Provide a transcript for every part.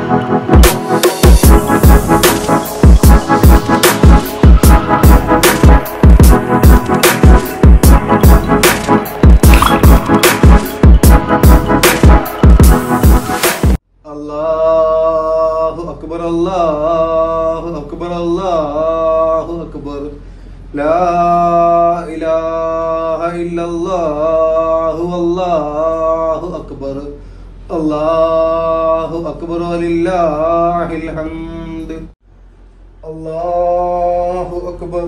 അല്ലാഹു അക്ബർ അല്ലാഹു അക്ബർ അല്ലാഹു അക്ബർ ലാ ഇലാഹ ഇല്ലല്ലാഹു അല്ലാഹു അക്ബർ അല്ലാഹു അക്ബർ വലില്ലാഹിൽ ഹംദ് അല്ലാഹു അക്ബർ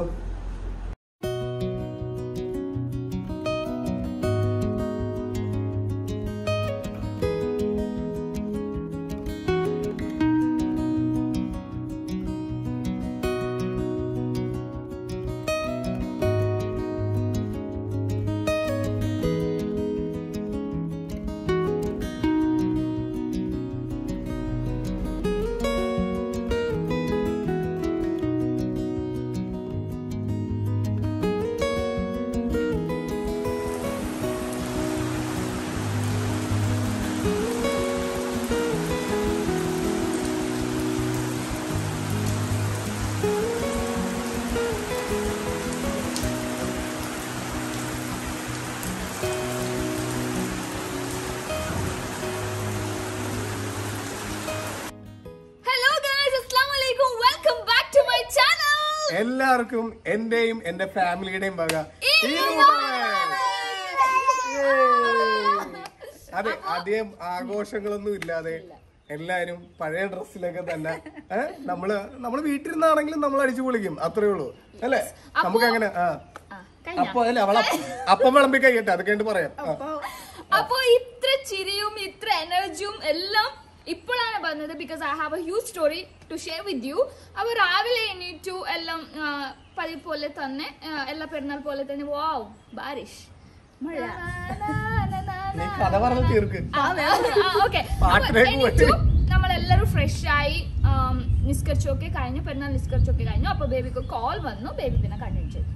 ഹലോ ഗൈസ് അസ്സലാമു അലൈക്കും welcome back to my channel എല്ലാവർക്കും എന്റെയും എന്റെ ഫാമിലിയുടെയും വക ഈ ഈ മുബാറക്. അതെ അധികം ആഘോഷങ്ങളൊന്നും ഇല്ലാതെ എല്ലാരും പഴയ ഡ്രസ്സിലൊക്കെ തന്നെ ഏഹ് നമ്മള് നമ്മള് വീട്ടിലിരുന്നാണെങ്കിലും നമ്മൾ അടിച്ചു പൊളിക്കും അത്രേ ഉള്ളൂ അല്ലേ നമുക്ക് അങ്ങനെ ആ ആ, കഴിഞ്ഞോ? അപ്പൊ അല്ല അവള അപ്പം വിളമ്പി കഴിയട്ടെ അത് കഴിഞ്ഞിട്ട് പറയാം ആ. അപ്പൊ ഇത്ര ചിരിയും ഇത്ര എനർജിയും എല്ലാം ഇപ്പോഴാണ് പറഞ്ഞത് because I have a huge story to share with you അപ്പൊ രാവിലെ എണീറ്റു എല്ലാം ആ, പതിവ് പോലെ തന്നെ ആ, എല്ലാ പെരുന്നാൾ പോലെ തന്നെ വാവ് ബാരിഷ് മഴ നീ കഥ പറഞ്ഞ് തീർക്ക് ഓക്കെ പാട്ടിലേക്ക് പോയി. നമ്മളെല്ലാരും ഫ്രഷ് ആയി ആം, നിസ്കരിച്ചൊക്കെ കഴിഞ്ഞു പെരുന്നാൾ നിസ്കരിച്ചൊക്കെ കഴിഞ്ഞു അപ്പൊ ബേബിക്ക് കോൾ വന്നു ബേബി പിന്നെ കണ്ടിന്യൂ ചെയ്തു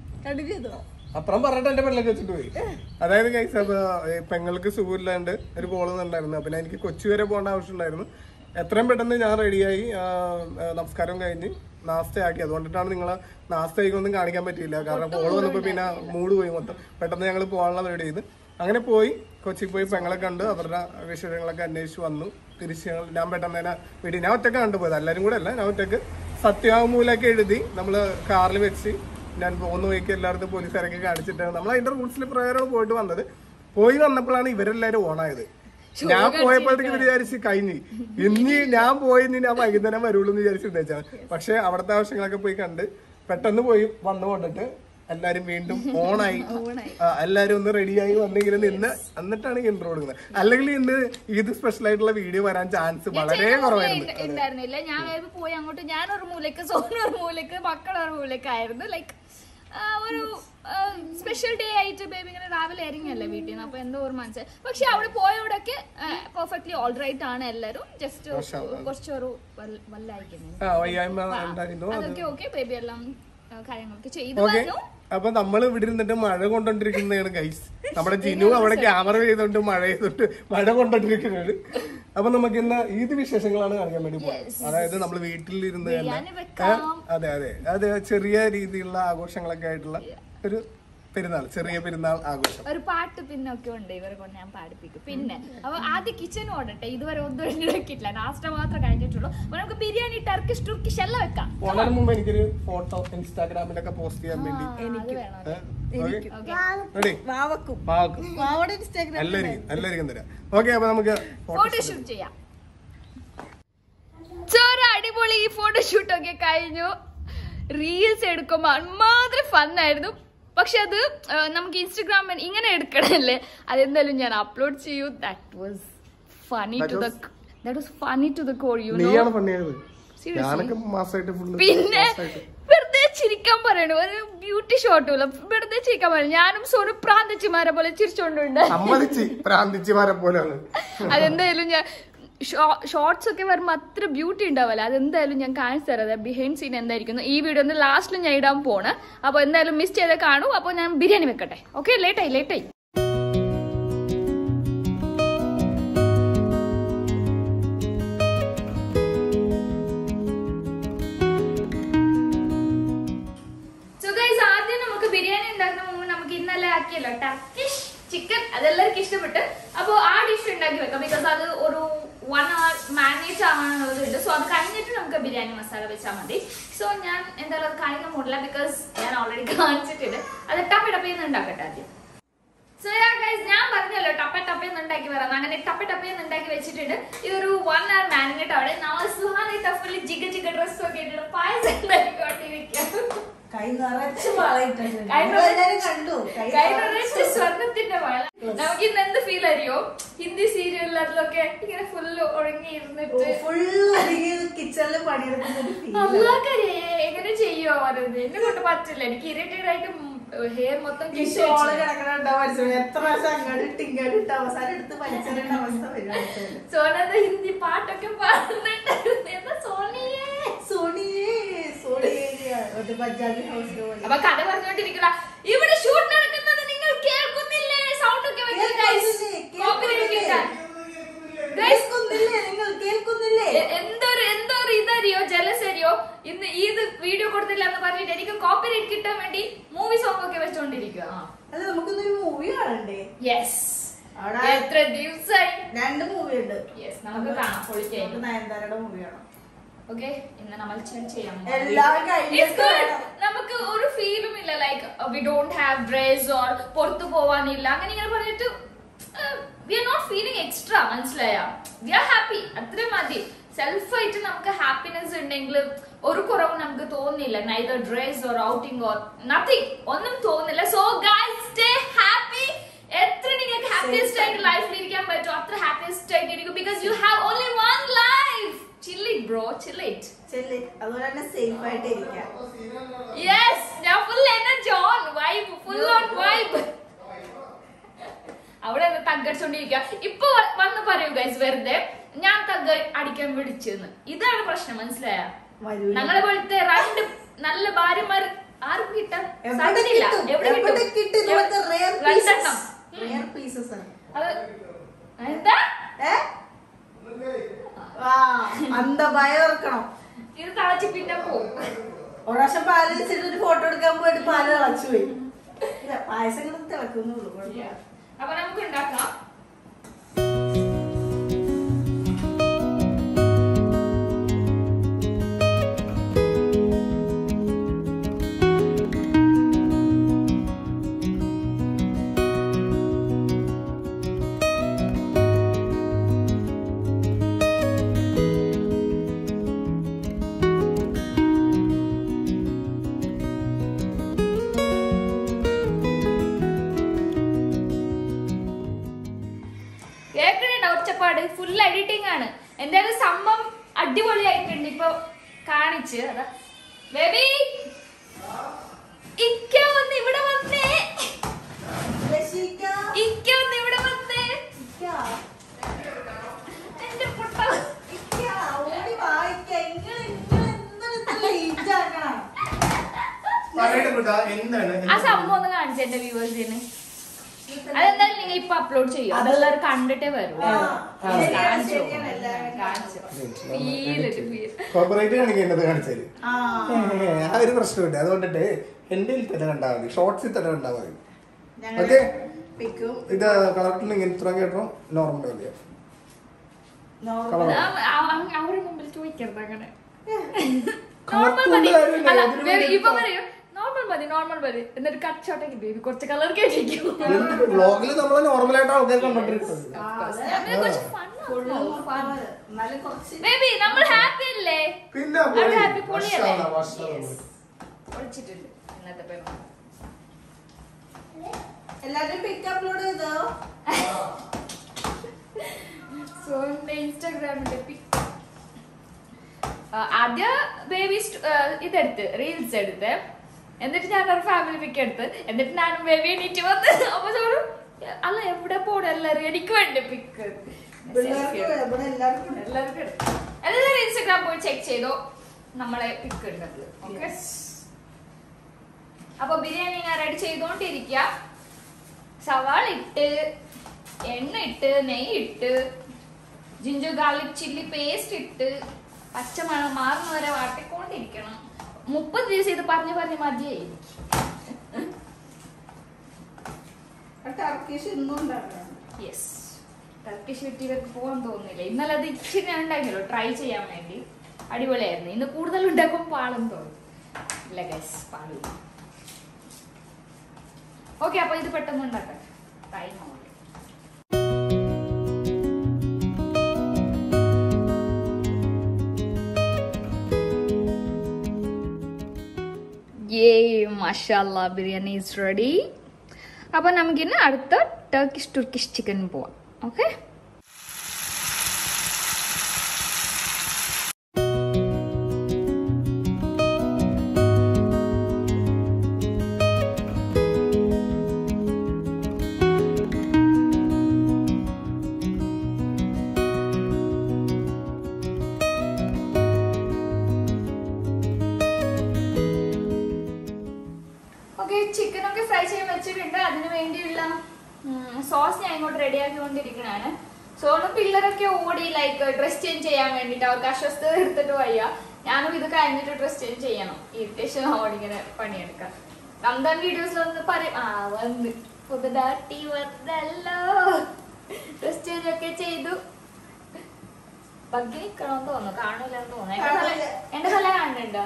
അത്രയും പറഞ്ഞിട്ട് എന്റെ പെണ്ണൊക്കെ വെച്ചിട്ട് പോയി അതായത് കൈസ് അപ്പൊ ഈ പെങ്ങൾക്ക് സുഖമില്ലാണ്ട് ഒരു കോള് ഉണ്ടായിരുന്നു പിന്നെ എനിക്ക് കൊച്ചി വരെ പോകേണ്ട ആവശ്യമുണ്ടായിരുന്നു എത്രയും പെട്ടെന്ന് ഞാൻ റെഡിയായി നമസ്കാരം കഴിഞ്ഞ് നാസ്തയാക്കി അതുകൊണ്ടിട്ടാണ് നിങ്ങളെ നാസ്തയൊന്നും കാണിക്കാൻ പറ്റിയില്ല കാരണം കോള് വന്നപ്പോ പിന്നെ മൂഡ് പോയി മൊത്തം പെട്ടെന്ന് ഞങ്ങൾ പോകാനുള്ള റെഡി ചെയ്ത് അങ്ങനെ പോയി കൊച്ചി പോയി പെങ്ങളെ കണ്ട് അവരുടെ വിഷയങ്ങളൊക്കെ അന്വേഷിച്ച് വന്നു തിരിച്ച് ഞങ്ങൾ ഞാൻ പെട്ടെന്ന് തന്നെ വീട്ടിൽ ഞാൻ ഒറ്റക്ക് കണ്ടുപോയത് എല്ലാവരും കൂടെ അല്ല ഞാൻ ഒറ്റക്ക് സത്യവാങ്മൂലൊക്കെ എഴുതി നമ്മൾ കാറിൽ വെച്ച് ഞാൻ പോകുന്ന വഴിക്ക് എല്ലായിടത്തും പോലീസുകാരൊക്കെ കാണിച്ചിട്ട് നമ്മൾ അതിന്റെ റൂൾസിൽ പ്രകാരമാണ് പോയിട്ട് വന്നത് പോയി വന്നപ്പോഴാണ് ഇവരെല്ലാരും ഓണായത് ഞാൻ പോയപ്പോഴത്തേക്ക് വിചാരിച്ച് കഴിഞ്ഞ് ഇനി ഞാൻ പോയി ഇനി ഞാൻ വൈകുന്നേരം വരുള്ളൂ എന്ന് വിചാരിച്ചിട്ടാണ് പക്ഷെ അവിടുത്തെ ആവശ്യങ്ങളൊക്കെ പോയി കണ്ട് പെട്ടെന്ന് പോയി വന്നു കൊണ്ടിട്ട് എല്ലാരും വീണ്ടും ഓണായി ആ, എല്ലാരും ഒന്ന് റെഡിയായി വന്നെങ്കിലും നിന്ന് എന്നിട്ടാണ് ഇൻട്രോ കൊടുക്കുന്നത് അല്ലെങ്കിൽ ഇന്ന് ഇത് സ്പെഷ്യൽ ആയിട്ടുള്ള വീഡിയോ വരാൻ ചാൻസ് വളരെ കുറവായിരുന്നു ഉണ്ടായിരുന്നില്ല ഞാൻ വേഗം പോയി അങ്ങോട്ട് ഞാനൊരു മൂലക്ക് സോന ഒരു മൂലക്ക് മക്കളൊരു മൂലക്കായിരുന്നു ലൈക്ക് ഒരു സ്പെഷ്യൽ ഡേ ആയിട്ട് ബേബി ഇങ്ങനെ രാവിലെ ഇറങ്ങിയല്ലേ വീട്ടിൽ നിന്ന് അപ്പൊ എന്തോ ഒരു മനസ്സിലായി പക്ഷെ അവിടെ പോയവിടൊക്കെ പെർഫെക്റ്റ്ലി ഓൾ റൈറ്റ് ആണ് എല്ലാരും ജസ്റ്റ് കുറച്ചൊരു വല്ലായിക്കുന്നു ആ വയ്യായ്മ ഉണ്ടായിരുന്നു അതൊക്കെ ഓക്കെ ബേബി എല്ലാം ആ, കാര്യങ്ങളൊക്കെ ചെയ്തു ഓക്കെ വന്നു അപ്പൊ നമ്മൾ ഇവിടെ ഇരുന്നിട്ട് മഴ കൊണ്ടോണ്ടിരിക്കുന്നതാണ് ഗൈസ് നമ്മുടെ ജിനു അവിടെ ക്യാമറ ചെയ്തോണ്ട് മഴ ചെയ്തോണ്ട് മഴ കൊണ്ടോണ്ടിരിക്കുന്നത് അപ്പൊ നമുക്ക് ഇന്ന് ഈദ് വിശേഷങ്ങളാണ് കാണിക്കാൻ വേണ്ടി പോകുന്നത് അതായത് നമ്മൾ വീട്ടിൽ ഇരുന്ന് തന്നെ ബിരിയാണി വെക്കാം അതെ അതെ അത് ചെറിയ രീതിയിലുള്ള ആഘോഷങ്ങളൊക്കെ ആയിട്ടുള്ള ഒരു പെരുന്നാൾ ചെറിയ പെരുന്നാൾ ആഘോഷം ഒരു പാട്ട് പിന്നെ ഒക്കെ ഉണ്ട് ഇവരെ കൊണ്ട് ഞാൻ പാടിപ്പിക്കും പിന്നെ അപ്പൊ ആദ്യം കിച്ചൺ ഓടട്ടെ ഇതുവരെ ഒന്നും ഉണ്ടാക്കിയിട്ടില്ല നാസ്റ്റ മാത്രം കഴിഞ്ഞിട്ടുള്ളൂ അപ്പൊ നമുക്ക് ബിരിയാണി ടർക്കിഷ് ടുർക്കിഷ് എല്ലാം വെക്കാം ഓണത്തിന് മുമ്പ് എനിക്കൊരു ഫോട്ടോ ഇൻസ്റ്റാഗ്രാമിലൊക്കെ പോസ്റ്റ് ചെയ്യാൻ വേണ്ടി അത് വേണം ഓക്കെ റെഡി വാവക്കും പാവക്കും വാവയുടെ ഇൻസ്റ്റാഗ്രാം എല്ലാവർക്കും എല്ലാവർക്കും തരാം ഓക്കെ അപ്പൊ നമുക്ക് ഫോട്ടോ ഫോട്ടോഷൂട്ട് ചെയ്യാം ചോറ് അടിപൊളി ഫോട്ടോഷൂട്ട് ഒക്കെ കഴിഞ്ഞു റീൽസ് എടുക്കുമ്പോൾ അമ്മാതിരി ഫന്നായിരുന്നു പക്ഷെ അത് ആ, നമുക്ക് ഇൻസ്റ്റഗ്രാമിൽ ഇങ്ങനെ എടുക്കണല്ലേ അതെന്തായാലും ഞാൻ അപ്ലോഡ് ചെയ്യൂ that was funny to the that was funny to the call you know നീയാണ് പണിയത് Seriously? ഞാനൊക്കെ മാസമായിട്ട് ഫുള്ള് പിന്നെ വെറുതെ ചിരിക്കാൻ പറയണു ഒരു ബ്യൂട്ടി ഷോട്ടുമില്ല വെറുതെ ചിരിക്കാൻ പറയണു ഞാനും സോനു പ്രാന്തിച്ചിമാരെ പോലെ ചിരിച്ചോണ്ടുണ്ട് സമ്മതിച്ച് പ്രാന്തിച്ചിമാരെ പോലെയാണ് അതെന്തായാലും ഞാൻ ഷോർട്സ് ഒക്കെ വരുമ്പോൾ അത്ര ബ്യൂട്ടി ഉണ്ടാവില്ല അതെന്തായാലും ഞാൻ കാണിച്ചു തരാം ബിഹൈൻഡ് സീൻ എന്തായിരിക്കുന്നു ഈ വീഡിയോ ഒന്ന് ലാസ്റ്റിൽ ഞാൻ ഇടാൻ പോണ് അപ്പൊ എന്തായാലും മിസ് ചെയ്ത് കാണൂ അപ്പൊ ഞാൻ ബിരിയാണി വെക്കട്ടെ ഓക്കെ ലേറ്റായി ലേറ്റായി ഇഷ്ടപ്പെട്ട് അപ്പോൾ ആ ഡിഷ് ഉണ്ടാക്കി വെക്കാം ബിക്കോസ് അത് ഒരു വൺ അവർ മാരിനേറ്റ് ആവാനുള്ളത് ഉണ്ട് സോ അത് കഴിഞ്ഞിട്ട് നമുക്ക് ബിരിയാണി മസാല വെച്ചാൽ മതി സോ ഞാൻ എന്തായാലും അത് കാണിക്കാൻ പോകില്ല ബിക്കോസ് ഞാൻ ഓൾറെഡി കാണിച്ചിട്ടുണ്ട് അത് ടപ്പ ടപ്പയിൽ ഉണ്ടാക്കട്ടെ ആദ്യം സോ ഗൈസ് ഞാൻ പറഞ്ഞല്ലോ ടപ്പ ടപ്പയെന്ന് ഉണ്ടാക്കി വരാം അങ്ങനെ ടപ്പ ടപ്പയെന്ന് ഉണ്ടാക്കി വെച്ചിട്ടുണ്ട് ഇതൊരു വൺ അവർ മാരിനേറ്റ് അവിടെ നാളെ സുഹാനി ടഫിൽ ജിഗ ജിഗ ഡ്രസ് ഒക്കെ ഇട്ടിട്ട് പായസം ഉണ്ടാക്കിക്കൊണ്ടിരിക്കാം കൈ നിറച്ച് വളയിട്ടുണ്ട് കൈ നിങ്ങൾ എല്ലാരും കണ്ടു കൈ കൈ നിറച്ച് സ്വർണത്തിന്റെ വള നമുക്ക് ഇന്ന് എന്ത് ഫീൽ അറിയോ ഹിന്ദി സീരിയലിലൊക്കെ ഇങ്ങനെ ഫുള്ള് ഉറങ്ങി ഇരുന്നിട്ട് ഫുള്ള് ഒരുങ്ങി കിച്ചണില് പണിയെടുക്കുന്ന ഒരു ഫീൽ അള്ളാക്കരേ എങ്ങനെ ചെയ്യോ അത് എന്നെ കൊണ്ട് പറ്റില്ല എനിക്ക് ഇറിറ്റേഡ് ആയിട്ട് ഹെയർ മൊത്തം ഈ കിസ് ഷോള് വെച്ച്. കിടക്കണുണ്ടോ മനസ്സിലായി എത്ര പ്രാവശ്യം അങ്ങോട്ട് ഇട്ട് ഇങ്ങോട്ട് ഇട്ട് അവസാനം എടുത്ത് വലിച്ചെറിയുന്ന അവസ്ഥ വരും അടുത്തത്. സോനത് ഹിന്ദി പാട്ടൊക്കെ പാടുന്നുണ്ടായിരുന്നു എന്താ സോണിയേ സോണിയേ സോണിയേ ഒരു പഞ്ചാബി ഹൗസ് പോലെ അപ്പൊ കഥ പറഞ്ഞോണ്ടിരിക്കുന്ന ഇവിടെ ഷൂട്ട് നടക്കുന്നത് നിങ്ങൾ കേൾക്കുന്നില്ലേ സൗണ്ട് ഒക്കെ വെച്ച് guys. കേൾക്കുന്നില്ലേ? Copyright കേൾക്കുന്നില്ലേ? കിട്ടാൻ. Guys, കേൾക്കുന്നില്ലേ നിങ്ങൾ കേൾക്കുന്നില്ലേ എ- എന്തൊരു എന്തൊരു ഇതറിയോ ജലസ് അറിയോ ഇന്ന് ഇത് വീഡിയോ കൊടുത്തില്ല എന്ന് പറഞ്ഞിട്ട് എനിക്ക് കോപ്പിറൈറ്റ് കിട്ടാൻ വേണ്ടി മൂവി സോങ് ഒക്കെ വെച്ചോണ്ടിരിക്കുക അല്ല നമുക്കൊന്നൊരു മൂവി കാണണ്ടേ യെസ് അവിടെ എത്ര ദിവസമായി രണ്ട് മൂവി ഉണ്ട് യെസ് നമുക്ക് കാണാം പൊളിക്കായി നമുക്ക് നയൻതാരയുടെ മൂവി കാണാം ഓക്കെ ഇന്ന് നമ്മൾ ചെ- ചെയ്യാം എല്ലാം കഴിഞ്ഞിട്ട് It's good. വേണം. നമുക്ക് ഒരു ഫീലും ഇല്ല like we don't have dress or പുറത്തു പോവാനില്ല അങ്ങനെ ഇങ്ങനെ പറഞ്ഞിട്ട് we are not feeling extra മനസ്സിലായ വി ആർ ഹാപ്പി അത്ര മതി സെൽഫ് ആയിട്ട് നമുക്ക് ഹാപ്പിനെസ് ഉണ്ടെങ്കിൽ ഒരു കുറവും നമുക്ക് തോന്നില്ല neither dress or outing or nothing ഒന്നും തോന്നില്ല സോ ഗൈസ് സ്റ്റേ ഹാപ്പി എത്ര നിങ്ങൾക്ക് ഹാപ്പിയസ്റ്റ് ആയിട്ട് ലൈഫിൽ ഇരിക്കാൻ പറ്റും അത്ര ഹാപ്പിയസ്റ്റ് ആയിട്ട് ഇരിക്കും because you have only one life chill it bro chill it ചെല്ല് അതുപോലെ തന്നെ സേഫ് ആയിട്ട് ഇരിക്കാം യെസ് ഞാൻ full energy on vibe full on vibe അവിടെ തగ్గടിച്ചോണ്ടിരിക്കുക ഇപ്പൊ വ- വന്ന് പറയൂ ഗൈസ് വെറുതെ ഞാൻ തഗ്ഗ അടിക്കാൻ വിളിച്ചെന്ന് ഇതാണ് പ്രശ്നം മനസ്സിലായ വരൂല. ഞങ്ങളെ പോലത്തെ രണ്ട് നല്ല ഭാര്യമാർ ആർക്കും കിട്ടാൻ എവിടെ സാധ്യതയില്ല കിട്ടും? എവിടെ എവിടെ കിട്ടും ഇതുപോലത്തെ rare pieces? രണ്ടെണ്ണം Rare pieces ആണ്. അത് എന്താ ഏ? ആ, അന്ധഭയം ഓർക്കണം ഇത് തളച്ച് പിന്നെ പോവും ഒരു പ്രാവശ്യം പാല് വെച്ചിട്ട് ഒരു ഫോട്ടോ എടുക്കാൻ പോയിട്ട് പാല് തിളച്ചു പോയി ഇല്ല, പായസം ഇങ്ങനെ തിളക്കുന്നുള്ളൂ കുഴപ്പമില്ല. അപ്പൊ നമുക്ക് ഉണ്ടാക്കാം കേൾക്കണേണ്ട ഒച്ചപ്പാട് ഫുൾ എഡിറ്റിംഗ് ആണ് എന്തായാലും സംഭവം അടിപൊളിയായിട്ടുണ്ട് ഇപ്പൊ കാണിച്ച് അതാ ബേബി ഇക്ക വന്ന് ഇവിടെ വന്നേ രക്ഷിക്ക, ഇക്ക വന്ന് ഇവിടെ വന്നേ ഇക്ക, എന്റെ പൊട്ട ഇക്ക, ഓടി വാ, ഇക്ക. ഇങ്ങള് ഇങ്ങള് എന്താണ് ഇത്ര late ആക്കണെ? എന്താണ് ആ സംഭവം ഒന്ന് കാണിച്ചു എന്റെ വ്യൂവേഴ്സിന് അതെന്തായാലും നിങ്ങൾ ഇപ്പൊ അപ്ലോഡ് ചെയ്യും അതെല്ലാവരും കണ്ടിട്ടേ വരൂ ആ, ശരിയാണ്, കാണിച്ചു ശരിയാണ്, എല്ലാവരും കാണിച്ചു ഫീൽ ഇട്ട് ഫീൽ കോപ്പറേറ്റ് കാണിക്കേണ്ടത് കാണിച്ചാല് ആ, ആ ഒരു പ്രശ്നമുണ്ട് അതുകൊണ്ടിട്ട് എന്റെ തന്നെ കണ്ടാൽ മതി ഷോർട്സിൽ തന്നെ കണ്ടാൽ മതി ഞങ്ങള് ഓക്കെ പിക്കും ഇത് കളറിൽ ഇങ്ങനെ ഇത്ര കേട്ടോ നോർമൽ മതിയോ നോർമൽ അവരുടെ മുമ്പിൽ ചോദിക്കരുത് അങ്ങനെ Colourful നോർമൽ മതി കാര്യമില്ല, അല്ല അതിന് ബേബി വേണ്ടി ഇപ്പൊ പറയൂ നോർമൽ മതി നോർമൽ മതി എന്നിട്ട് കച്ചോട്ടേക്ക് ബേബി കുറച്ച് കളർ കേട്ടിരിക്കും വ്ളോഗിൽ നമ്മൾ നോർമലായിട്ട് ആൾക്കാർ കണ്ടോണ്ടിരിക്കുന്നത് കുറച്ച് fun ഫുള്ളും ആക്കണം, fun. എന്നാലും കുറച്ച് ബേബി നമ്മൾ ഹാപ്പി അല്ലേ പിന്നെ അവിടെ പോയി. happy പൊളിയല്ലേ? മാഷാ അല്ലാ, മാഷാ അല്ലാ. Yes. ഒളിച്ചിട്ടുണ്ട് ഇന്നത്തെ പരിപാടി എല്ലാരും പിക്ക് അപ്ലോഡ് ചെയ്തോ സോ എന്റെ ഇൻസ്റ്റാഗ്രാമിന്റെ പിക് ആദ്യം ബേബി ഇതെടുത്ത് റീൽസ് എടുത്ത് എന്നിട്ട് ഞാൻ ഒരു ഫാമിലി പിക്ക് എടുത്ത് എന്നിട്ട് ഞാനും ബേബി എണീറ്റ് വന്ന് അപ്പൊ ചോറ് അല്ല എവിടെ പോണു എല്ലാരും എനിക്ക് വേണ്ട പിക്ക് പിള്ളേർക്ക് ഇവിടെ എല്ലാവർക്കും ഉണ്ട്. എല്ലാവർക്കും എടുത്തു. എല്ലാവരും ഇൻസ്റ്റാഗ്രാം പോയി ചെക്ക് ചെയ്തോ നമ്മളെ പിക്ക് ഇടുന്നത് ഓക്കെ അപ്പൊ ബിരിയാണി ഞാൻ റെഡി ചെയ്തോണ്ടിരിക്കുക സവാള ഇട്ട് എണ്ണ ഇട്ട് നെയ്യ് ഇട്ട് ജിഞ്ചർ ഗാർലിക് ചില്ലി പേസ്റ്റ് ഇട്ട് പച്ചമണം മാറുന്ന വരെ വാട്ടിക്കൊണ്ടിരിക്കണം മുപ്പത് ദിവസം ഇത് പറഞ്ഞു പറഞ്ഞ് മതിയായി എനിക്ക് ആ ടർക്കിഷ് ഇന്നും ഉണ്ടാക്കണം യെസ് ടർക്കിഷ് വെട്ടി ഇവർക്ക് പോകാൻ തോന്നുന്നില്ല ഇന്നലെ അത് ഇച്ചിരി ഞാൻ ഉണ്ടാക്കിയല്ലോ ട്രൈ ചെയ്യാൻ വേണ്ടി അടിപൊളിയായിരുന്നു ഇന്ന് കൂടുതൽ ഉണ്ടാക്കുമ്പോൾ പാളം തോന്നും ഇല്ല ഗൈസ് പാടില്ല ഓക്കെ അപ്പൊ ഇത് പെട്ടെന്ന് ഉണ്ടാക്കാം ടൈം ആവും ഏ മഷാല്ല ബിരിയാണി ഈസ് റെഡി അപ്പൊ നമുക്കിന്ന് അടുത്ത ടർക്കിഷ് തുർക്കിഷ് ചിക്കൻ പോവാം ഓക്കെ ഓക്കെ ചിക്കൻ ഒക്കെ ഫ്രൈ ചെയ്യാൻ വെച്ചിട്ടുണ്ട് അതിന് വേണ്ടിയുള്ള സോസ് ഞാൻ ഇങ്ങോട്ട് റെഡി ആക്കിക്കൊണ്ടിരിക്കണാണ് സോണും പിള്ളേരൊക്കെ ഓടി ലൈക്ക് ഡ്രസ് ചേഞ്ച് ചെയ്യാൻ വേണ്ടിട്ട് അവർക്ക് അസ്വസ്ഥത എടുത്തിട്ട് വയ്യ ഞാനും ഇത് കഴിഞ്ഞിട്ട് ഡ്രസ് ചേഞ്ച് ചെയ്യണം ഇറിറ്റേഷൻ ആവോട് ഇങ്ങനെ പണിയെടുക്കാം റംദാൻ വീഡിയോസിലൊന്ന് പറയും ആ വന്ന് പുതുതാട്ടി വന്നല്ലോ ഡ്രസ് ചേഞ്ച് ഒക്കെ ചെയ്തു ബഗ്ഗി നിക്കണമെന്ന് തോന്നുന്നു കാണൂലെന്ന് തോന്നുന്നു എന്റെ തല എന്റെ തല കാണുന്നുണ്ടോ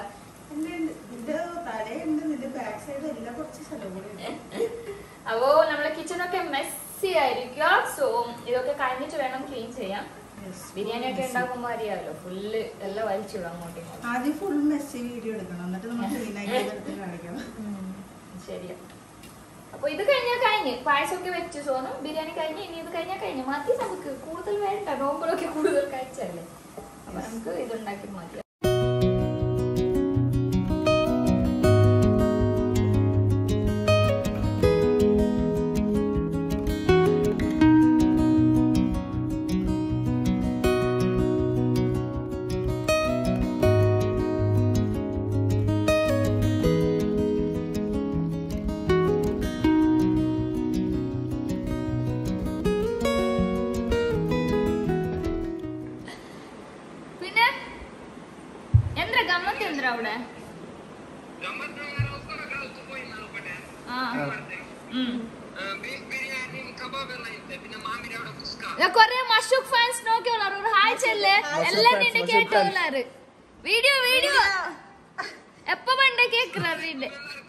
അപ്പോ നമ്മളെ കിച്ചണൊക്കെ മെസ്സി ആയിരിക്കുക സോ ഇതൊക്കെ കഴിഞ്ഞിട്ട് വേണം ക്ലീൻ ചെയ്യാൻ ബിരിയാണി ഒക്കെ ഉണ്ടാക്കുമ്പോ അറിയാമല്ലോ ഫുള്ള് എല്ലാം വലിച്ചിടും അങ്ങോട്ടും ഇങ്ങോട്ടും ആദ്യം ഫുൾ മെസ്സി വീഡിയോ എടുക്കണം എന്നിട്ട് നമ്മൾ ക്ലീൻ ആക്കി എടുത്ത് കാണിക്കണം ഉം, ശരിയാ അപ്പൊ ഇത് കഴിഞ്ഞാൽ കഴിഞ്ഞ് പായസമൊക്കെ വെച്ചു സോന്നു ബിരിയാണി കഴിഞ്ഞ് ഇനി ഇത് കഴിഞ്ഞാൽ കഴിഞ്ഞ് മതി നമുക്ക് കൂടുതൽ വേണ്ട നോമ്പുകളൊക്കെ കൂടുതൽ കഴിച്ചല്ലേ അപ്പൊ നമുക്ക് ഇതുണ്ടാക്കി മതി പിന്നെ എന്താ ഗമ്മത്ത് എന്താ അവിടെ ആ ഉം. ഞാൻ കൊറേ മഷൂഖ് ഫാൻസ് നോക്കിയോളാറ് ഒരു ഹായ് ചെല്ല് എല്ലാം fans, നിന്നെ മഷൂഖ് കേട്ടോളാറ് വീഡിയോ വീഡിയോ എപ്പ പണ്ട കേക്കുറീന്റെ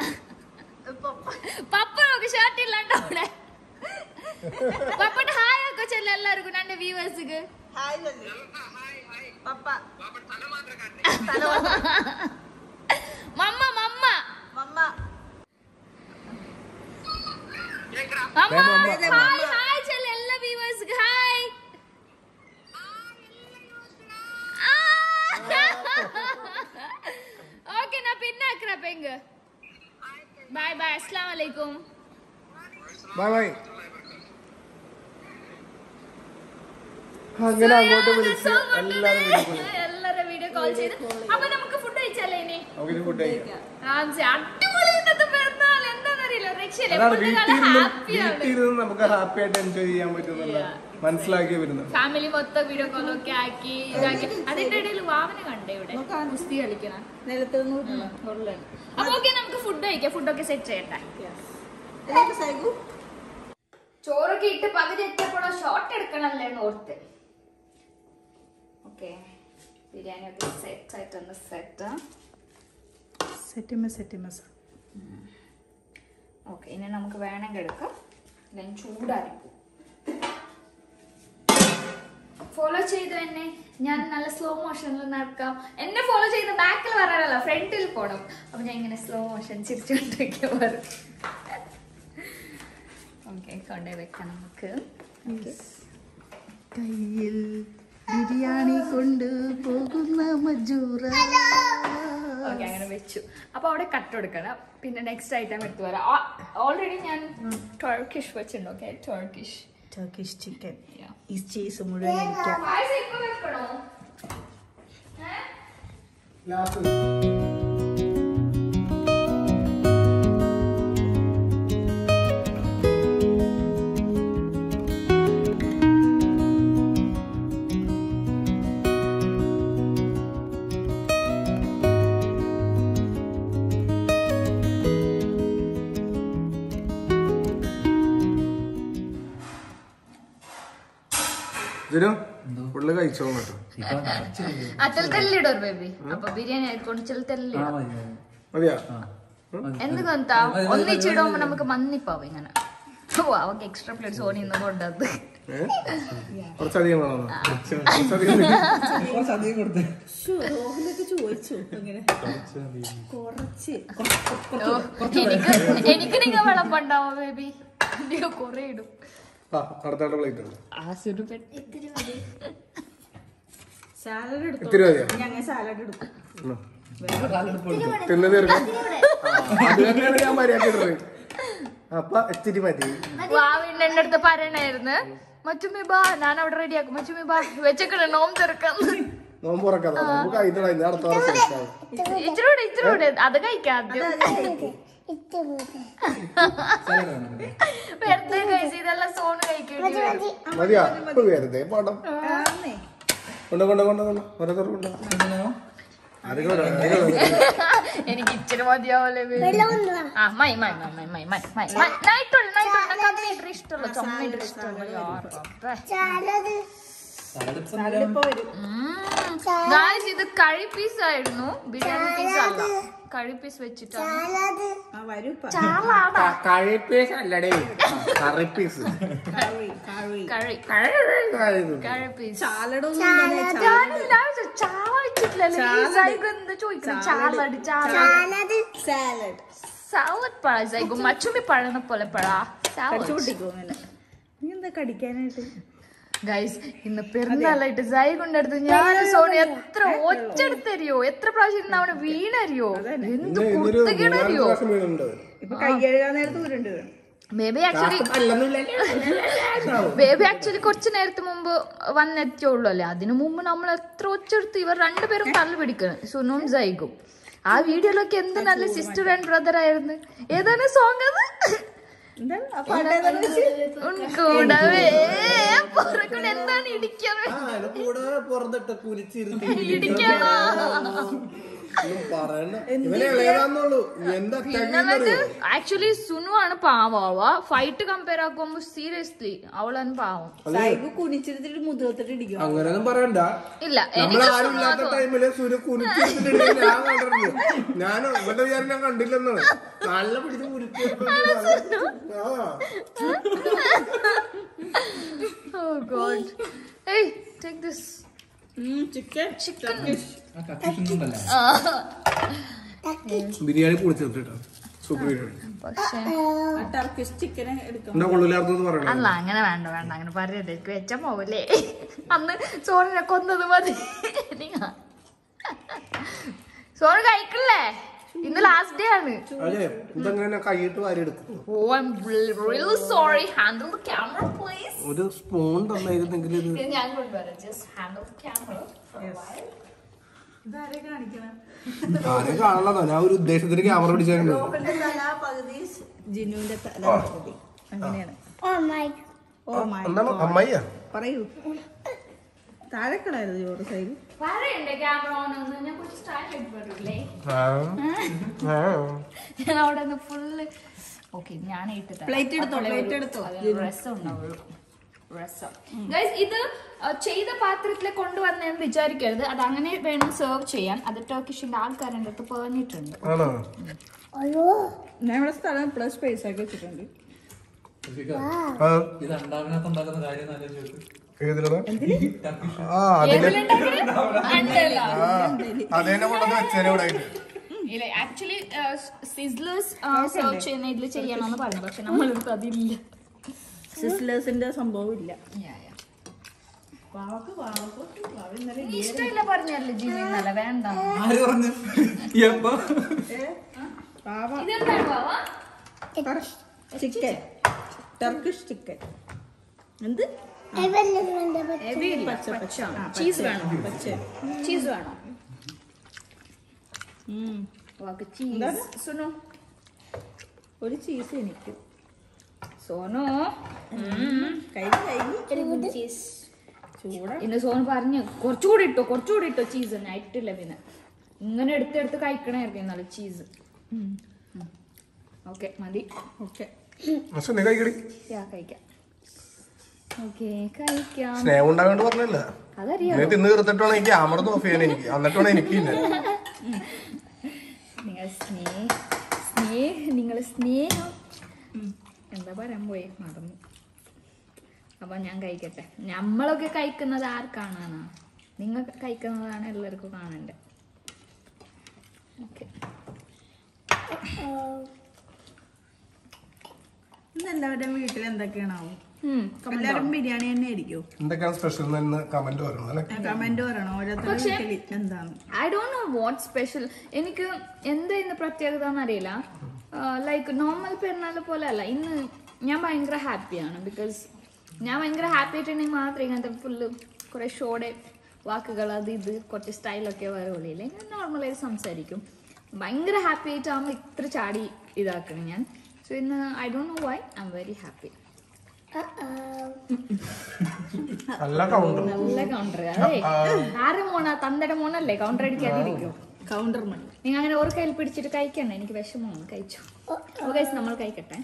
പപ്പ നോക്ക് ഷർട്ട് ഇല്ലാണ്ടോ അവിടെ പപ്പട്ട് ഹായ് ഒക്കെ ചെല്ല എല്ലാവർക്കും എന്റെ വ്യൂവേഴ്സിക്ക് hi Lallu. Papa mamma mamma mamma mamma ദേ മമ്മ. ഹായ് ഹായ് ചെല്ല എല്ലാ വ്യൂവേഴ്സിക്ക് ഹായ് ഓക്കെ ഞാൻ പിന്നെ ആക്കറ പെങ്ക് ബൈ ബൈ അസ്സലാമു അലൈക്കും ബൈ ബൈ അങ്ങനെ അങ്ങോട്ട് വിളിച്ച് എല്ലാരും വീഡിയോ കോൾ എല്ലാരും വീഡിയോ കോൾ ചെയ്ത് അപ്പൊ നമുക്ക് ഫുഡ് കഴിച്ചാലേ ഇനി നമുക്ക് ഫുഡ് കഴിക്കാം ആംസി, അടിപൊളി ഇന്നത്തെ പെരുന്നാൾ എന്താണെന്നറിയില്ല രക്ഷയില്ല അതാണ് ഫുഡ് വീട്ടിൽ നല്ല ഇരുന്ന് ഹാപ്പിയാണ് വീട്ടിൽ ഇരുന്ന് നമുക്ക് ഹാപ്പി ആയിട്ട് എൻജോയ് ചെയ്യാൻ പറ്റുന്നുള്ള മനസ്സിലാക്കി വരുന്നത് ഫാമിലി മൊത്തം വീഡിയോ കോളൊക്കെ ആക്കി ഇതാക്കി അതിന്റെ ഇടയിൽ വാവനെ കണ്ടേ ഇവിടെ കുസ്തി കളിക്കണം നിലത്ത് നിന്ന് അപ്പൊ ഓക്കെ നമുക്ക് ഫുഡ് കഴിക്കാം ഫുഡൊക്കെ സെറ്റ് ചെയ്യട്ടെ സൈഗു ചോറൊക്കെ ഇട്ട് പകുതി എത്തിയപ്പോഴോ ഷോർട്ട് എടുക്കണല്ലേ എന്ന് ഓർത്ത് ഓക്കെ ബിരിയാണി ഒക്കെ സെറ്റ് ആയിട്ടൊന്ന് സെറ്റ് സെറ്റിമ സെറ്റിമ ഓക്കെ ഇനി നമുക്ക് വേണമെങ്കിൽ എടുക്കാം ഞാൻ ചൂടായിരിക്കും ഫോളോ ചെയ്തു എന്നെ ഞാൻ നല്ല സ്ലോ മോഷനിൽ നടക്കാം എന്നെ ഫോളോ ചെയ്യുന്ന ബാക്കിൽ വരാനല്ല ഫ്രണ്ടിൽ പോണം അപ്പൊ ഞാൻ ഇങ്ങനെ സ്ലോ മോഷൻ ചിരിച്ചുകൊണ്ടിരിക്കാൻ വരും ഓക്കെ കൊണ്ടേ വെക്കാം നമുക്ക് കയ്യിൽ ബിരിയാണി കൊണ്ട് പോകുന്ന മജൂറ ഓക്കെ അങ്ങനെ വെച്ചു അപ്പൊ അവിടെ കട്ട് എടുക്കണം പിന്നെ നെക്സ്റ്റ് ഐറ്റം എടുത്തു വരാം ഓൾറെഡി ഞാൻ ടർക്കിഷ് വെച്ചിട്ടുണ്ട് okay Turkish Turkish chicken Yeah. ഈ ചീസ് മുഴുവൻ കഴിക്കാം പായസം ഇപ്പൊ വെക്കണോ ഏ? ലാസ്റ്റ് ഇതിനോ ഫുള്ള് കഴിച്ചോ കേട്ടോ അച്ചൽ തെല്ലിടോർ ಬೇಬಿ ಅಪ್ಪ ಬಿರಿಯಾನಿ ಆಯ್ಕೊಂಡು ಚಲ್ ತೆಲ್ಲಿ മതിയാ ఎందుకంత ഒന്നിച്ചിടുമ്പോ നമുക്ക് മന്നിപ്പാവും ഇങ്ങനെ ഓ അവക്ക് എക്സ്ട്രാ പ്ലേറ്റ് സോണി ഇന്ന് കൊണ്ടത് ഏ? കുറച്ചധികം വേണോ കുറച്ചധികം മതി. കുറച്ചധികം കൊടുത്തേ ശ്ശോ, റോഹനൊക്കെ ചോദിച്ചു അങ്ങനെ കുറച്ച് ഓ, എനിക്ക് എനിക്ക് നിങ്ങൾ വിളമ്പുണ്ടാവോ ബേബി നിങ്ങൾ കൊറേ ഇടും ആ അടുത്ത പ്ലേറ്റ് ഉണ്ട് ആസിഡ് സാലഡ് എടുത്തു ഇത്തിരി മതിയോ ഞങ്ങൾ സാലഡ് എടുക്കും ഉം. തിന്ന് തീർക്കാം അത് തന്നെയാണ് ഞാൻ മര്യാദ ഇടുന്നത് അപ്പൊ ഇത്തിരി മതി വാവിന്റെ എന്റെ അടുത്ത് പറയണായിരുന്നു മച്ചുമ്മി ബാ ഞാൻ അവിടെ റെഡിയാക്കും മച്ചുമ്മി ബാ വെച്ചേക്കണേ നോം തീർക്കാന്ന് നോമ്പ് തുറക്കാം നോമ്പ് കഴിഞ്ഞ ഇനി അടുത്ത വർഷം കഴിക്കാം. ഇച്ചിരി കൂടെ ഇച്ചിരി കൂടെ അത് കഴിക്കാം ആദ്യം വെറുതെ കഴിച്ച് ഇതെല്ലാം സോണ് കഴിക്കേണ്ടി വരും മതിയാ ഇപ്പൊ വെറുതെ പടം ആന്നേ. കൊണ്ട് കൊണ്ട് കൊണ്ട് കൊണ്ട് ഓരോരുത്തർ കൊണ്ട് അധികം വരാം, അധികം വരാം. എനിക്ക് ഇച്ചിരി മതിയാവല്ലേ ആ my my my my my my my my നൈറ്റുള്ള നൈറ്റുള്ള കമ്മി ഇട്ട് ഇഷ്ടമുള്ള ചുമ ഇട്ട് ഇഷ്ടമുള്ള സാലഡ് ഇപ്പൊ വരും ഗായ്സ് ഇത് കഴി പീസ് ആയിരുന്നു ബിരിയാണി പീസ് അല്ല കഴി പീസ് വെച്ചിട്ടാണ് ആ വരും ഇപ്പൊ. ചാളാണ് ക- കറി പീസ് അല്ലടേ കറി പീസ് കറി കറി കഴി കഴി കഴി പീസ് സാലഡ് ഒന്നും ഇങ്ങനെ ചാ- ചാള വെച്ചിട്ടില്ലല്ലോ ഈ സൈഗു എന്താ ചോദിക്കണം ചാളടി ചാള സാലഡ് സാവത് പഴ സൈഗു മച്ചുമ്മി പഴന്ന പോലെ പഴ സാവത് കടിച്ചു പൊട്ടിക്കോ അങ്ങനെ നീ എന്താ കടിക്കാനായിട്ട് ഗൈസ് ഇന്ന് പെരുന്നാളായിട്ട് സൈ കൊണ്ടെടുത്ത് ഞാൻ സോണി എത്ര ഒച്ചെടുത്തരിയോ എത്ര പ്രാവശ്യം ഇരുന്ന് അവന് വീണരിയോ എന്ത് ഇന്നൊരു കുർത്തകേടറിയോ പ്രാവശ്യം വീണുണ്ട് ഇപ്പൊ കൈ കഴുകാൻ നേരത്ത് ഉരുണ്ട് വീഴും ബേബി ആക്ച്വലി അല്ലെന്നില്ല ബേബി ആക്ച്വലി കുറച്ച് നേരത്തെ മുമ്പ് വന്നെത്തിയുള്ളൂ അല്ലേ അതിനു മുമ്പ് നമ്മൾ എത്ര ഒച്ചെടുത്ത് ഇവർ രണ്ടുപേരും തള്ളു പിടിക്കണം സുനും സൈഗും ആ വീഡിയോയിലൊക്കെ എന്ത് നല്ല സിസ്റ്റർ ആൻഡ് ബ്രദർ ആയിരുന്നു ഏതാണ് സോങ് അത് എന്താണ് ആ പാട്ട് ഏതാന്ന് വെച്ച്? ഉൺകൂടവേ പുറക്കൂടെ എന്താണ് ഇടിക്കണേ കൂടെ പുറത്തിട്ട് കുലിച്ചിരുത്തി ഇടിക്കണോ പറയണ്ട ഇവനെ ഇളയതാന്നുള്ളൂ എന്താ പിന്നെ ആക്ച്വലി സുനു ആണ് പാവാവ ഫൈറ്റ് കമ്പയർ ആക്കുമ്പോ സീരിയസ്ലി അവളാണ് പാവം സൈബ് കുനിച്ചിരുത്തിട്ട് മുതുകത്തിട്ട് ഇടിക്കും അങ്ങനെയൊന്നും പറയണ്ട ഇല്ല നമ്മൾ എനിക്ക് ആരും ഇല്ലാത്ത ടൈമില് സുരു കുനിച്ചിട്ട് ഞാൻ കണ്ടിട്ടുണ്ട് ഞാൻ ഇവന്റെ വിചാരം ഞാൻ കണ്ടില്ലെന്നാണ് നല്ല പിടിച്ച് കുനിച്ച് ആ oh God hey take this chicken chicken ആ കത്തിഷുണ്ടല്ലേ ബിരിയാണി പൊളിച്ചിട്ടാ സൂപ്പർ ബിരിയാണി പക്ഷേ ആ ടർക്കിഷ് ചിക്കൻ എടുക്കാം എന്താ കൊള്ളില്ലാർന്നു പറയണത് അല്ല അങ്ങനെ വേണ്ട വേണ്ട അങ്ങനെ പറയരുത് എനിക്ക് വെച്ച പോവല്ലേ അന്ന് സോണിനെ കൊന്നത് മതി നിങ്ങ- സോണ് കഴിക്കില്ലേ ഇന്ന് ലാസ്റ്റ് ഡേ ആണ് അതെ ഇതങ്ങനെ കൈയിട്ട് വാരി എടുക്കും oh I'm real sorry handle the camera please ഒരു സ്പൂൺ തന്നായിരുന്നെങ്കിൽ ഇത് ഞാൻ കൊണ്ടുവരാം ജസ്റ്റ് ഹാൻഡിൽ ദ ക്യാമറ ഇതാരെ കാണിക്കണം ആരെയും കാണാനോ ഞാൻ ഒരു ഉദ്ദേശത്തിന് ക്യാമറ പിടിച്ചേക്കുന്നത് റോഹന്റെ തല പകുതി ജിനുവിന്റെ തല പകുതി അങ്ങനെയാണ് ഓ മൈ എന്താണ് അമ്മയ്യ പറയൂ താഴെ കളയരുത് ചോറ് സൈഡ് പറയണ്ടേ ക്യാമറ ഓൺ ഒന്ന് ഞാൻ കുറച്ച് സ്റ്റാർട്ട് ചെയ്ത് പറയൂലേ ഞാൻ അവിടെ നിന്ന് ഫുള്ള് ഓക്കെ ഞാൻ ഇട്ട് Plate എടുത്തോ, plate എടുത്തോ. രസം ഉണ്ടാവുള്ളൂ രസം ഗൈസ് ഇത് അഹ്, ചെയ്ത പാത്രത്തിൽ കൊണ്ടുവന്നെന്ന് വിചാരിക്കരുത് അത് അങ്ങനെ വേണം സെർവ് ചെയ്യാൻ അത് ടർക്കിഷിന്റെ ആൾക്കാരുടെ അടുത്ത് പറഞ്ഞിട്ടുണ്ട് ആണോ ഞാൻ ഇവിടെ സ്ഥലം പ്ലസ് സ്പേസ് ആക്കി വെച്ചിട്ടുണ്ട് ആ, ഇത് അണ്ടാവിനകത്ത് ഉണ്ടാക്കുന്ന കാര്യം നല്ല ചോദിച്ചു ഏതിലടാ ടർക്കിഷ് ആ അതിന്റെ അണ്ടല്ല ആ അതേനെ കൊണ്ടത് വെച്ചേനെ ഇവിടെ ആയിട്ട് ഇല്ല ആക്ച്വലി സിസ്ലേഴ്സ് സെർവ് ചെയ്യുന്ന ഇതിൽ ചെയ്യണമെന്ന് പറഞ്ഞു പക്ഷെ നമ്മളെടുത്ത് അതില്ല സിസ്ലേഴ്സിന്റെ സംഭവം ഇല്ല Yeah, yeah. വാവക്ക് വാവക്ക് വാവ ഇന്നലെ നീ ഇഷ്ടമില്ല പറഞ്ഞല്ലേ ജിനി ഇന്നലെ വേണ്ട ആര് പറഞ്ഞു എപ്പോ വാവ ഇതെന്താണ് ബാവാ ചിക്കൻ ടർക്കിഷ് ചിക്കൻ എന്ത് പച്ച പച്ച ചീസ് വേണോ പച്ച ചീസ് വേണോ ഉം. ചീസ് സുനു ഒരു ചീസ് എനിക്ക് സോനു കഴിഞ്ഞ് കഴിഞ്ഞ് ചീസ് ചൂട ഇന്ന് സോനു പറഞ്ഞു കുറച്ചുകൂടി ഇട്ടോ കുറച്ചുകൂടി ഇട്ടോ ചീസ് ഞാൻ ഇട്ടില്ല പിന്നെ ഇങ്ങനെ എടുത്തെടുത്ത് കഴിക്കണായിരിക്കും നല്ല ചീസ് ഓക്കെ മതി ഓക്കെ പക്ഷെ നീ കഴിക്കടി യാ കഴിക്കാം ഓക്കെ കഴിക്കാം സ്നേഹം ഉണ്ടാവേണ്ട പറഞ്ഞില്ല അതറിയാം നീ തിന്ന് തീർത്തിട്ടാണ് എനിക്ക് ക്യാമറ ഓഫ് ചെയ്യാൻ എനിക്ക് എന്നിട്ടാണ് എനിക്ക് ഇല്ല നിങ്ങൾ സ്നേഹ സ്നേഹ നിങ്ങൾ സ്നേഹം എന്താ പറയാൻ പോയി മറന്നു അപ്പൊ ഞാൻ കഴിക്കട്ടെ നമ്മളൊക്കെ കഴിക്കുന്നത് ആർ കാണാനാ നിങ്ങൾ കഴിക്കുന്നതാണ് എല്ലാവർക്കും കാണണ്ടേ ഓക്കെ ഇന്ന് എല്ലാവരുടെയും വീട്ടിൽ എന്തൊക്കെയാണാവും എല്ലാവരും ബിരിയാണി തന്നെ ആയിരിക്കും എന്തൊക്കെയാണ് സ്പെഷ്യൽ എന്ന് കമന്റ് പറയണം അല്ലെ കമന്റ് പറയണം ഓരോരുത്തരുടെ വീട്ടിൽ എന്താണ് I don't know what special എനിക്ക് എന്താ ഇന്ന് പ്രത്യേകത എന്നറിയില്ല ലൈക്ക് നോർമൽ പെരുന്നാൾ പോലെ അല്ല ഇന്ന് ഞാൻ ഭയങ്കര ഹാപ്പിയാണ് ബിക്കോസ് ഞാൻ ഭയങ്കര ഹാപ്പി ആയിട്ടുണ്ടെങ്കിൽ മാത്രമേ ഇങ്ങനത്തെ ഫുള്ള് കുറെ ഷോടെ വാക്കുകൾ അത് ഇത് കുറച്ച് സ്റ്റൈലൊക്കെ വരുള്ളൂ ഇല്ലേ ഞാൻ നോർമലായിട്ട് സംസാരിക്കും ഭയങ്കര ഹാപ്പി ആയിട്ടാകുമ്പോൾ ഇത്ര ചാടി ഇതാക്കണം ഞാൻ സോ ഇന്ന് I don't know why I'm very happy നല്ല കൗണ്ടർ നല്ല കൗണ്ടർ അതെ ആരുടെ മോണ തന്തയുടെ മോണല്ലേ കൗണ്ടർ അടിക്കാതിരിക്കും കൗണ്ടർ മണി നിങ്ങൾ അങ്ങനെ ഒരു കയ്യിൽ പിടിച്ചിട്ട് കഴിക്കണ്ട എനിക്ക് വിഷമമാണ് കഴിച്ചു ഓ ഗൈസ് നമ്മൾ കഴിക്കട്ടെ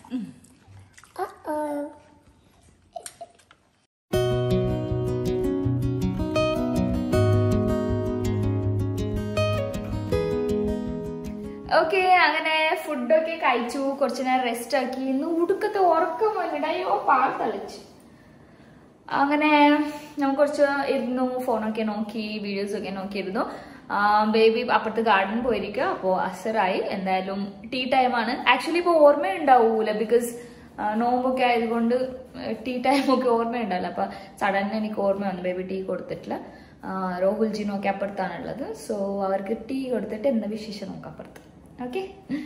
ഓക്കെ അങ്ങനെ ഫുഡൊക്കെ കഴിച്ചു കുറച്ചു നേരം റെസ്റ്റ് ആക്കി ഇന്ന് ഉടുക്കത്തെ ഉറക്കം വന്നിട്ട് അയ്യോ പാൽ തളിച്ചു അങ്ങനെ ഞാൻ കുറച്ച് ഇരുന്നു ഫോണൊക്കെ നോക്കി വീഡിയോസ് ഒക്കെ നോക്കിയിരുന്നു ബേബി അപ്പുറത്ത് ഗാർഡൻ പോയിരിക്കുക അപ്പോൾ അസറായി എന്തായാലും ടീ ടൈമാണ് ആക്ച്വലി ഇപ്പോൾ ഓർമ്മയുണ്ടാവൂല ബിക്കോസ് നോമ്പൊക്കെ ആയതുകൊണ്ട് ടീ ടൈമൊക്കെ ഓർമ്മയുണ്ടാവില്ല അപ്പൊ സഡൻ എനിക്ക് ഓർമ്മ വന്നു ബേബി ടീ കൊടുത്തിട്ടില്ല ആ, രാഹുൽ ജിനൊക്കെ അപ്പുറത്താണുള്ളത് സോ അവർക്ക് ടീ കൊടുത്തിട്ട് എന്താ വിശേഷം നോക്കാം അപ്പുറത്ത് ഓക്കെ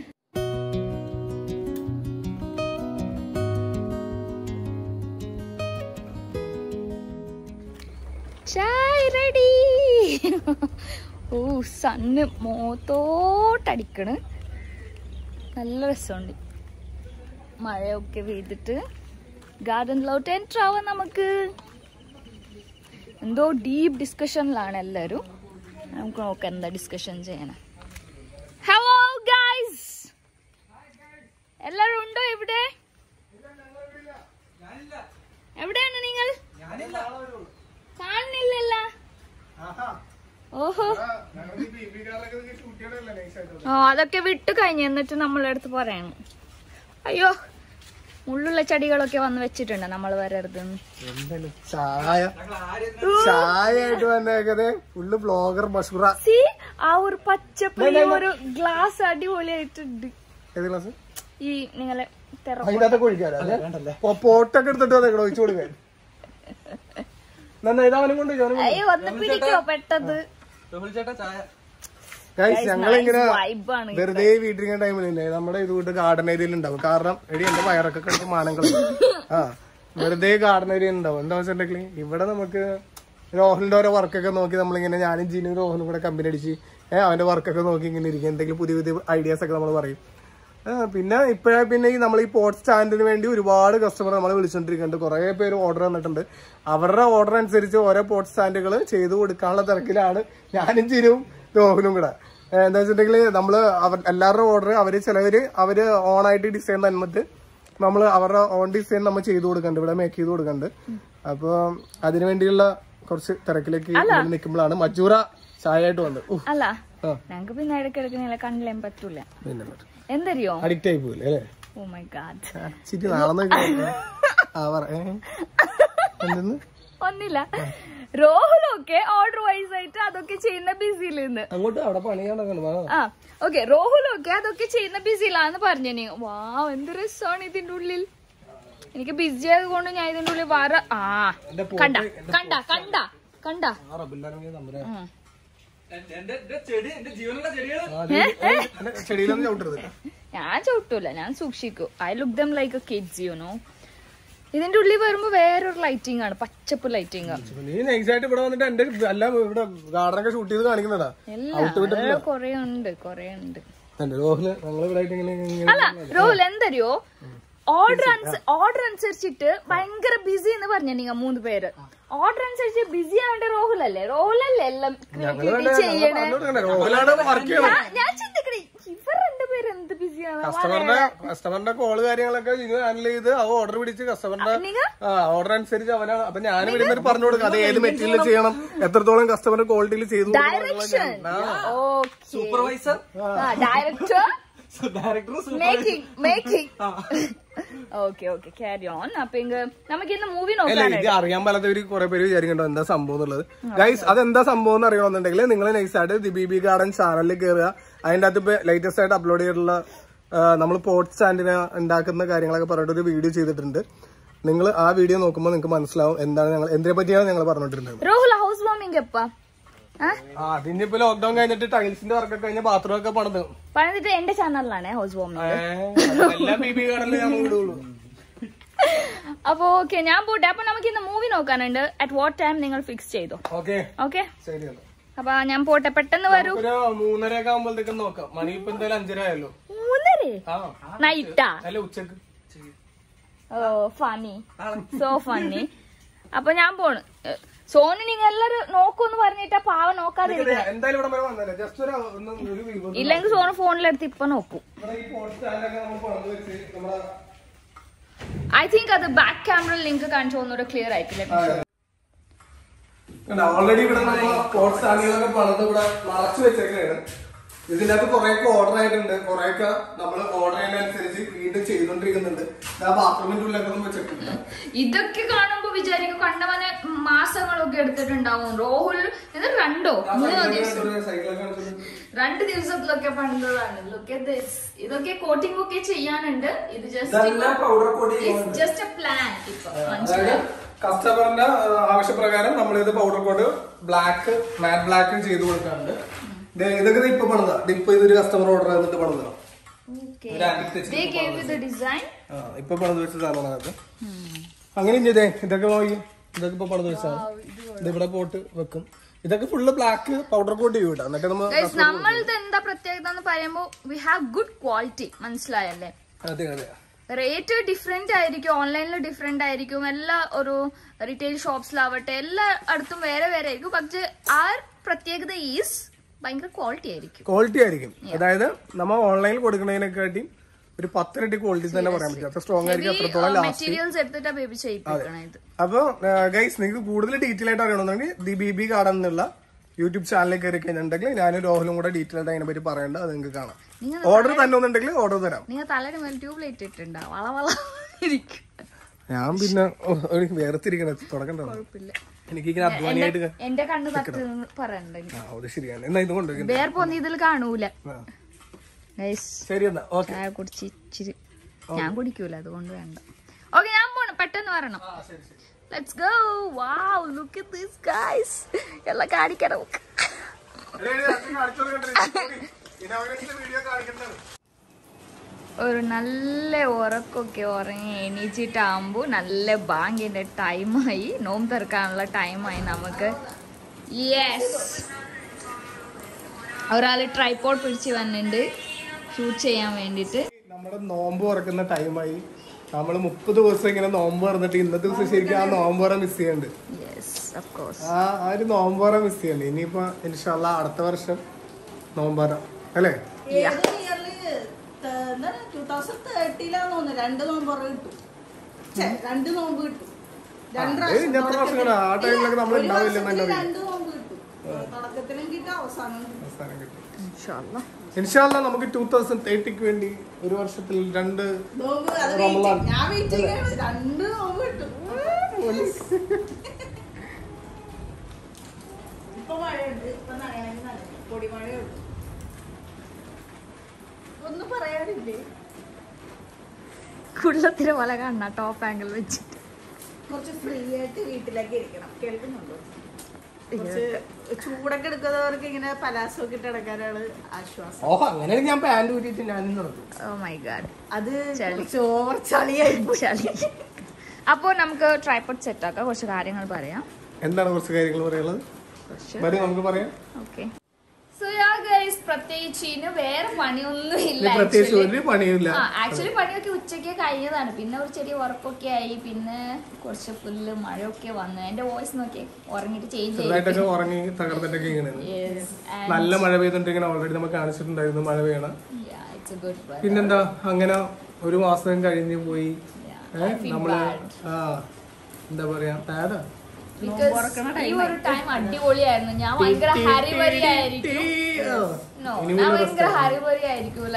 ചായ റെഡി ഓ സണ്ണ് മോത്തോട്ടടിക്കണ് നല്ല രസമുണ്ട് മഴയൊക്കെ പെയ്തിട്ട് ഗാർഡനിലോട്ട് എൻറ്റർ ആവാം നമുക്ക് എന്തോ ഡീപ്പ് ഡിസ്കഷനിലാണ് എല്ലാവരും നമുക്ക് നോക്കാം എന്താ ഡിസ്കഷൻ ചെയ്യണം ഹലോ ഗൈസ് എല്ലാവരും ഉണ്ടോ ഇവിടെ എവിടെയാണ് നിങ്ങൾ കാണുന്നില്ലല്ല ഓഹോ ആ അതൊക്കെ വിട്ടു കഴിഞ്ഞു എന്നിട്ട് നമ്മളെ അടുത്ത് പറയണം അയ്യോ മുള്ളുള്ള ചെടികളൊക്കെ വന്ന് വെച്ചിട്ടുണ്ട് നമ്മൾ വരരുതെന്ന് എന്തായാലും ചായ ചായ ആയിട്ട് വന്നേക്കത് ഫുള്ള് ബ്ലോഗർ മഷൂറ സി ആ ഒരു പച്ചപ്പ് ഈ ഒരു ഗ്ലാസ് അടിപൊളിയായിട്ടുണ്ട് ഏത് ക്ലാസ് ഈ നിങ്ങളെ തെറ അതിനകത്തൊക്കെ ഒഴിക്കാല്ലേ പോട്ടൊക്കെ എടുത്തിട്ട് വന്നേക്കണോ ഒഴിച്ചു കൊടുക്കാൻ നന്നായി ഇതവനും കൊണ്ട് അവനും കൊണ്ട് അയ്യോ ഒന്ന് പിടിക്കോ പെട്ടത് രാഹുൽ ചേട്ടാ ചായ ഗൈസ് ഞങ്ങളിങ്ങനെ വൈബാണ് വെറുതെ വീട്ടിലിരിക്കുന്ന ടൈമിലില്ലേ നമ്മുടെ ഇതുകൊണ്ട് ഗാർഡൻ ഏരിയയിൽ ഉണ്ടാവും കാരണം എടി എന്റെ വയറൊക്കെ കിടക്കും മാനങ്ങൾ ആ വെറുതെ ഗാർഡൻ ഏരിയ ഉണ്ടാവും എന്താ വെച്ചിട്ടുണ്ടെങ്കിൽ ഇവിടെ നമുക്ക് രോഹലിന്റെ ഓരോ വർക്കൊക്കെ നോക്കി നമ്മളിങ്ങനെ ഞാനും ജീനും രോഹനും കൂടെ കമ്പനി അടിച്ച് ഏഹ് അവന്റെ വർക്കൊക്കെ നോക്കി ഇങ്ങനെ ഇരിക്കും എന്തെങ്കിലും പുതിയ പുതിയ ഐഡിയാസ് ഒക്കെ നമ്മൾ പറയും ആ, പിന്നെ ഇപ്പോഴാ പിന്നെ ഈ നമ്മൾ ഈ പോട്ട് സ്റ്റാൻഡിന് വേണ്ടി ഒരുപാട് കസ്റ്റമർ നമ്മൾ വിളിച്ചോണ്ടിരിക്കുന്നുണ്ട് കുറെ പേര് ഓർഡർ വന്നിട്ടുണ്ട് അവരുടെ ഓർഡർ അനുസരിച്ച് ഓരോ പോട്ട് സ്റ്റാൻഡുകൾ ചെയ്തു കൊടുക്കാനുള്ള തിരക്കിലാണ് ഞാനും ചിരും രോഹനും കൂടെ ഏ, എന്താ വെച്ചിട്ടുണ്ടെങ്കിൽ നമ്മള് അവർ എല്ലാവരുടെ ഓർഡർ അവര് ചിലവര് അവര് ഓണായിട്ട് ഡിസൈൻ തന്നിട്ട് നമ്മൾ അവരുടെ ഓൺ ഡിസൈൻ നമ്മൾ ചെയ്തു കൊടുക്കുന്നുണ്ട് ഇവിടെ മേക്ക് ചെയ്ത് കൊടുക്കുന്നുണ്ട് അപ്പൊ അതിനു വേണ്ടിയുള്ള കുറച്ച് തിരക്കിലേക്ക് നിൽക്കുമ്പോഴാണ് മജൂറ ചായ ആയിട്ട് വന്നത് ഉഫ്, അല്ല ആ. ഞങ്ങക്ക് പിന്നെ ഇടയ്ക്കിടയ്ക്ക് നില കണ്ടില്ലാൻ പറ്റൂല പിന്നെ എന്തറിയോ അഡിക്റ്റ് ആയി പോയില്ലേ അല്ലേ ഓ മൈ ഗാഡ് ചിരി നാളെ ആ പറ ഏ? എന്തെന്ന് ഒന്നില്ല റോഹുലൊക്കെ ഓർഡർ വൈസ് ആയിട്ട് അതൊക്കെ ചെയ്യുന്ന ബിസിയിൽ നിന്ന് അങ്ങോട്ട് അവിടെ പണിയാണ്ടൊക്കെ വാ ആ ഓക്കെ റോഹുലൊക്കെ അതൊക്കെ ചെയ്യുന്ന ബിസിയിലാന്ന് പറഞ്ഞു നീ വാ എന്ത് രസമാണ് ഇതിന്റെ ഉള്ളിൽ എനിക്ക് ബിസി ആയതുകൊണ്ട് ഞാൻ ഇതിന്റെ ഉള്ളിൽ വര ആ കണ്ട കണ്ട കണ്ട കണ്ട ആ റബ്ബില്ലാണെങ്കിൽ നമ്മുടെ ഉം. എന്റെ എന്റെ ചെടി എന്റെ ജീവനുള്ള ചെടികൾ എന്നെ ചെടിയിലൊന്നും ചവിട്ടരുത് ഞാൻ ചവിട്ടൂല ഞാൻ സൂക്ഷിക്കൂ I look them like a kids you know ഇതിന്റെ ഉള്ളിൽ വരുമ്പോ വേറൊരു ലൈറ്റിംഗ് ആണ് പച്ചപ്പ് ലൈറ്റിംഗ് നീ നൈസായിട്ട് ഇവിടെ വന്നിട്ട് എന്റെ എല്ലാം ഇവിടെ ഗാർഡനൊക്കെ ഷൂട്ട് ചെയ്ത് കാണിക്കുന്നതാ എല്ലാം കൊറേ ഉണ്ട് കൊറേ ഉണ്ട് എന്റെ രോഹില് ഞങ്ങൾ ഇവിടെ ആയിട്ട് ഇങ്ങനെ ഇങ്ങനെ അല്ല റോഹുൽ എന്തറിയോ ഓർഡർ ഓർഡർ അനുസരിച്ചിട്ട് ഭയങ്കര ബിസി എന്ന് പറഞ്ഞ നിങ്ങ മൂന്ന് പേര് ഓർഡർ അനുസരിച്ച് ബിസി ആവേണ്ട റോഹുൽ അല്ലേ റോഹുൽ അല്ലേ എല്ലാം ക്രിയേറ്റിവിറ്റി ചെയ്യണേ പറഞ്ഞോടുക്കണ്ടേ രോഹിലാണ് വർക്ക് ചെയ്യണം ഞാൻ- ഞാൻ ചിന്തിക്കണേ ഇവർ രണ്ടുപേരും എന്ത് ബിസി ചോദിക്കുന്നത് കസ്റ്റമറിന്റെ കസ്റ്റമറിന്റെ കോള് കാര്യങ്ങളൊക്കെ ജിനു ഹാൻഡിൽ ചെയ്ത് അവ ഓർഡർ പിടിച്ച് കസ്റ്റമറിന്റെ നിങ്ങ? ആ ഓർഡർ അനുസരിച്ച് അവനാണ് അപ്പൊ ഞാൻ വരുന്നവർ പറഞ്ഞു കൊടുക്കും അത് ഏത് മെറ്റീരിയൽ ചെയ്യണം എത്രത്തോളം കസ്റ്റമർ ക്വാളിറ്റിയിൽ ചെയ്തു direction okay supervisor director director making making okay okay carry on അപ്പൊ ഇങ്ങ് നമുക്ക് ഇന്ന് മൂവി അല്ല നോക്കാനായിട്ട് ഇത് അറിയാൻ പാലാത്തവര് കുറെ പേര് വിചാരിക്കണ്ടോ എന്താ സംഭവം എന്നുള്ളത് ഗൈസ് അതെന്താ സംഭവം എന്ന് അറിയണമെന്നുണ്ടെങ്കിൽ നിങ്ങൾ നൈസായിട്ട് ദി ബി ബി ഗാർഡൻ ചാനലിൽ കയറുക അതിന്റെ അകത്ത് ഇപ്പൊ ലേറ്റസ്റ്റ് ആയിട്ട് അപ്ലോഡ് ചെയ്തിട്ടുള്ള നമ്മൾ പോർട്ട് സ്റ്റാൻഡിനെ ഉണ്ടാക്കുന്ന കാര്യങ്ങളൊക്കെ പറഞ്ഞിട്ട് ഒരു വീഡിയോ ചെയ്തിട്ടുണ്ട് നിങ്ങൾ ആ വീഡിയോ നോക്കുമ്പോൾ നിങ്ങൾക്ക് മനസ്സിലാവും എന്താണ് ഞങ്ങൾ എന്തിനെ പറ്റിയാണ് ഞങ്ങൾ പറഞ്ഞിട്ടുണ്ടായിരുന്നത് രോഹുൽ ഹൗസ് വാമിംഗ് എപ്പാ ആ ആ അതിനിപ്പോ ലോക്ക്ഡൌൺ കഴിഞ്ഞിട്ട് ടൈൽസിന്റെ വർക്കൊക്കെ കഴിഞ്ഞ ബാത്റൂം ഒക്കെ പണിത് പണിതിട്ട് എന്റെ ചാനലിലാണ് ഹൗസ് വാമിംഗ് എല്ലാ ബി ബി ഗാർഡനിലും ഞാൻ വിടുള്ളൂ അപ്പൊ ഓക്കെ ഞാൻ പോട്ടെ അപ്പൊ നമുക്ക് ഇന്ന് മൂവി നോക്കാനുണ്ട് അറ്റ് വാട്ട് ടൈം നിങ്ങൾ ഫിക്സ് ചെയ്തോ ഓക്കെ ഓക്കെ ശരി എന്നാ അപ്പൊ ഞാൻ പോട്ടെ പെട്ടെന്ന് വരൂ ഒരു മൂന്നര ഒക്കെ ആകുമ്പോഴത്തേക്കും നോക്കാം മണി ഇപ്പൊ എന്തായാലും അഞ്ചര ആയല്ലോ മൂന്നരേ ആ നൈറ്റാ അല്ല ഉച്ചക്ക് ഓ ഫണി സോ ഫണ്ണി അപ്പൊ ഞാൻ പോണ് ഏഹ്, സോനു നിങ്ങൾ എല്ലാരും നോക്കൂന്ന് പറഞ്ഞിട്ടാ പാവ നോക്കാതിരിക്കണേ എന്തായാലും ഇവിടെ വരെ വന്നല്ലേ ജസ്റ്റ് ഒരു ഒന്ന് ഒരു view. ഇല്ലെങ്കിൽ സോനു ഫോണിലെടുത്ത് ഇപ്പൊ നോക്കൂ ഇവിടെ ഈ പോസ്റ്റ് സ്റ്റാൻഡൊക്കെ നമ്മൾ പണിത് വെച്ച് നമ്മളെ ഐ തിങ്ക് അത് ബാക്ക് ക്യാമറ ലിങ്ക് കാണിച്ചു ഒന്നുകൂടെ ക്ലിയർ ആയിട്ടില്ല ഓൾറെഡി ഇവിടെ നമ്മൾ പോസ്റ്റ് സ്റ്റാൻഡുകളൊക്കെ പണിത് ഇവിടെ മറച്ചു വെച്ചേക്കാണ് ഇതിന്റെ അകത്ത് കുറെയൊക്കെ ഓർഡർ ആയിട്ടുണ്ട് കുറെയൊക്കെ നമ്മൾ ഓർഡർ ചെയ്യുന്നതനുസരിച്ച് വീണ്ടും ചെയ്തോണ്ടിരിക്കുന്നുണ്ട് ആ ബാത്റൂമിന്റെ ഉള്ളിലൊക്കെ ഒന്നും വെച്ചിട്ടില്ല ഇതൊക്കെ കാണുമ്പോ വിചാരിക്കും കണ്ടവനെ മാസങ്ങളൊക്കെ എടുത്തിട്ടുണ്ടാവും റോഹുൽ ഇത് രണ്ടോ മൂന്നോ ദിവസം സൈക്കിളൊക്കെ കാണിച്ചിട്ടുണ്ട്. രണ്ട് ദിവസത്തിലൊക്കെ പണിതതാണ് ലുക്ക് ദിസ് ഇതൊക്കെ കോട്ടിംഗ് ഒക്കെ ചെയ്യാനുണ്ട് ഇത് ഇതെല്ലാം powder coat just just a plan ഇപ്പൊ അതായത് മനസ്സിലായോ കസ്റ്റമറിന്റെ ആ, ആവശ്യപ്രകാരം നമ്മൾ ഇത് powder coat black matte black ചെയ്ത് കൊടുക്കാറുണ്ട് ദേ ഇതൊക്കെ ദേ ഇപ്പൊ പണിതാ ഇപ്പൊ ഇതൊരു കസ്റ്റമർ ഓർഡർ ചെയ്തിട്ട് പണിതാ Okay. ഒരു antique touch They gave you the design. ആ ഇപ്പൊ പണിത് വെച്ച സാധനമാണ് അത് അങ്ങനെ ഇനി ഇതേ ഇതൊക്കെ നോക്കി ഇതൊക്കെ ഇപ്പൊ പണിത് വെച്ചാണ് ഇത് ഇവിടെ പോട്ട് വെക്കും ഇതൊക്കെ ഫുള്ള് ബ്ലാക്ക് പൗഡർ കോട്ട് ചെയ്യും കേട്ടോ എന്നിട്ട് നമ്മൾ Guys, നമ്മളുടെ എന്താ പ്രത്യേകത എന്ന് പറയുമ്പോ വി ഹാവ് ഗുഡ് ക്വാളിറ്റി മനസ്സിലായല്ലേ അതെ അതെ റേറ്റ് ഡിഫറെന്റ് ആയിരിക്കും ഓൺലൈനിൽ ഡിഫറെന്റ് ആയിരിക്കും എല്ലാ ഒരു റീറ്റെയിൽ ഷോപ്സിലാവട്ടെ എല്ലാ അടുത്തും വേറെ വേറെ ആയിരിക്കും പക്ഷെ ആ പ്രത്യേകത ഈസ് ഭയങ്കര ക്വാളിറ്റി ആയിരിക്കും ക്വാളിറ്റി ആയിരിക്കും അതായത് നമ്മൾ ഓൺലൈനിൽ കൊടുക്കുന്നതിനെക്കാട്ടി ഒരു പത്തിരട്ടി ക്വാളിറ്റി തന്നെ പറയാൻ പറ്റും അത്ര സ്ട്രോങ് ആയിരിക്കും അത്രത്തോളം ലാസ്റ്റ് മെറ്റീരിയൽസ് എടുത്തിട്ടാ ബേബി ചെയ്യിപ്പിക്കണം ഇത് അപ്പൊ ഗൈസ് നിങ്ങൾക്ക് കൂടുതൽ ഡീറ്റെയിൽ ആയിട്ട് അറിയണമെന്നുണ്ടെങ്കിൽ ദി ബി ബി ഗാർഡൻ എന്നുള്ള യൂട്യൂബ് ചാനലിൽ കയറി കഴിഞ്ഞിട്ടുണ്ടെങ്കിൽ ഞാനും രോഹലും കൂടെ ഡീറ്റെയിൽ ആയിട്ട് അതിനെ പറ്റി പറയേണ്ടത് അത് നിങ്ങൾക്ക് കാണാം നിങ്ങൾ ഓർഡർ തന്നെ ഒന്നുണ്ടെങ്കിൽ ഓർഡർ തരാം നിങ്ങൾ തലയുടെ മേൽ ട്യൂബ് ലൈറ്റ് ഇട്ടുണ്ടാവും വള വള ഇരിക്കും ഞാൻ പിന്നെ ഓ, ഒരു വേർതിരിക്കണ തുടക്കണ്ടോ കുഴപ്പമില്ല എനിക്ക് ഇങ്ങനെ അധ്വാനിയായിട്ട് ക- എന്റെ കണ്ണ് തട്ട് പറയണ്ട ആ അത് ശരിയാണ് എന്നാ ഇത് കൊണ്ടുവയ്ക്കുന്നു വേർപ്പൊന്നും ഇതിൽ കാണൂല ഗൈസ് ശരി എന്നാ ഓക്കെ ചായ കുടിച്ച് ഇച്ചിരി ഞാൻ കുടിക്കൂല അതുകൊണ്ട് വേണ്ട ഓക്കെ ഞാൻ പോണം പെട്ടെന്ന് വരണം let's go wow look at this guys എല്ലാം കാണിക്കണം വീഡിയോ കാണിക്കുന്നത് ഒരു നല്ല ഉറക്കമൊക്കെ ഉറങ്ങി എണീച്ചിട്ടാകുമ്പോൾ നല്ല ബാങ്കിന്റെ ടൈമായി നോമ്പ് തുറക്കാനുള്ള ടൈമായി നമുക്ക് യെസ് ഒരാൾ ട്രൈപ്പോഡ് പിടിച്ച് വന്നിട്ടുണ്ട് ഷൂട്ട് ചെയ്യാൻ വേണ്ടിയിട്ട് നമ്മുടെ നോമ്പ് തുറക്കുന്ന ടൈമായി നമ്മൾ മുപ്പത് ദിവസം ഇങ്ങനെ നോമ്പ് തുറന്നിട്ട് ഇന്നത്തെ ദിവസം ശരിക്കും ആ നോമ്പ് തുറ മിസ് ചെയ്യണ്ട് യെസ് ഓഫ് കോഴ്സ് ആ ആ ഒരു നോമ്പ് തുറ മിസ് ചെയ്യണ്ട് ഇനിയിപ്പോ ഇൻഷാല്ല അടുത്ത വർഷം നോമ്പ് തുറ അല്ലേ ഏത് ഇയറില് എന്താണ് ടൂ തൗസൻഡ് തേർട്ടിയിലാന്ന് തോന്നുന്നു രണ്ട് നോമ്പ് ഉറ കിട്ടും ഛെ, രണ്ട് നോമ്പ് കിട്ടും രണ്ട് അത് ഇനി എത്ര വർഷങ്ങളാ? ആ ടൈമിലൊക്കെ നമ്മൾ ഒരു ഉണ്ടാവില്ലെന്ന് തന്നെ വർഷത്തില് അറിയാം. രണ്ട് നോമ്പ് കിട്ടും തുടക്കത്തിലും കിട്ടും അവസാനം കിട്ടും അവസാനം കിട്ടും ഇൻഷാല്ലാ ഇൻഷാല്ല നമുക്ക് ടൂ തൗസൻഡ് തേർട്ടിക്ക് വേണ്ടി ഒരു വർഷത്തിൽ രണ്ട് നോമ്പ് അത് റമളാൻ. waiting. ഞാൻ വെയിറ്റ് ചെയ്യാണ് രണ്ട് നോമ്പ് കിട്ടും ഇപ്പൊ മഴയുണ്ട് ഇപ്പൊ നനയണമെങ്കിൽ നനയും പൊടി മഴയുണ്ട് ഒന്നും പറയാനില്ലേ കുള്ളത്തിലെ പോലെ കാണണ ടോപ്പ് ആംഗിൾ വെച്ചിട്ട് കുറച്ച് ഫ്രീ ആയിട്ട് വീട്ടിലേക്ക് ഇരിക്കണം കേൾക്കുന്നുണ്ടോ കുറച്ച് ചൂടൊക്കെ എടുക്കുന്നവർക്ക് ഇങ്ങനെ പലാസമൊക്കെ ഇട്ട് നടക്കാനാണ് ആശ്വാസം ഓ അങ്ങനെ ഞാൻ പാന്റ് ഊരിയിട്ട് ഞാൻ നടക്കും ഓ മൈ ഗാഡ് അത് ചളി. കുറച്ച് ഓവർ ചളിയായി പോയി. ചളി അപ്പോൾ നമുക്ക് ട്രൈപ്പോഡ് സെറ്റ് ആക്കാം കുറച്ച് കാര്യങ്ങൾ പറയാം എന്താണ് കുറച്ച് കാര്യങ്ങൾ പറയാനുള്ളത് കുറച്ച് വരും നമുക്ക് പറയാം ഓക്കെ സോ യാ ഗൈസ് പ്രത്യേകിച്ച് ഇനി വേറെ പണിയൊന്നും ഇല്ല ഇനി പ്രത്യേകിച്ച് actually. ഒരു പണിയില്ല ആ ആക്ച്വലി പണിയൊക്കെ ഉച്ചയ്ക്ക് കഴിഞ്ഞതാണ് പിന്നെ ഒരു ചെറിയ വർക്കൊക്കെ ആയി പിന്നെ കുറച്ച് ഫുള്ള് മഴയൊക്കെ വന്നു എന്റെ വോയിസ് നോക്കി ഉറങ്ങിട്ട് ചേഞ്ച് ചെറുതായിട്ടൊക്കെ ഉറങ്ങി തകർത്തിട്ടൊക്കെ ഇങ്ങനെ നല്ല മഴ പെയ്തോണ്ടിരിക്കുന്ന ഓൾറെഡി നമുക്ക് കാണിച്ചിട്ടുണ്ടായിരുന്നു മഴ പെയ്യണം It's a good weather. പിന്നെന്താ അങ്ങനെ ഒരു മാസം കഴിഞ്ഞു പോയി Yeah, I ഏഹ് feel നമ്മള് bad. ആ എന്താ പറയാ ബാഡാ Because ഈ ഒരു ടൈം അടിപൊളിയായിരുന്നു ഞാൻ ഭയങ്കര ഹരിവരി ആയിരിക്കും No, ഞാൻ ഭയങ്കര ഹരിവരി ആയിരിക്കും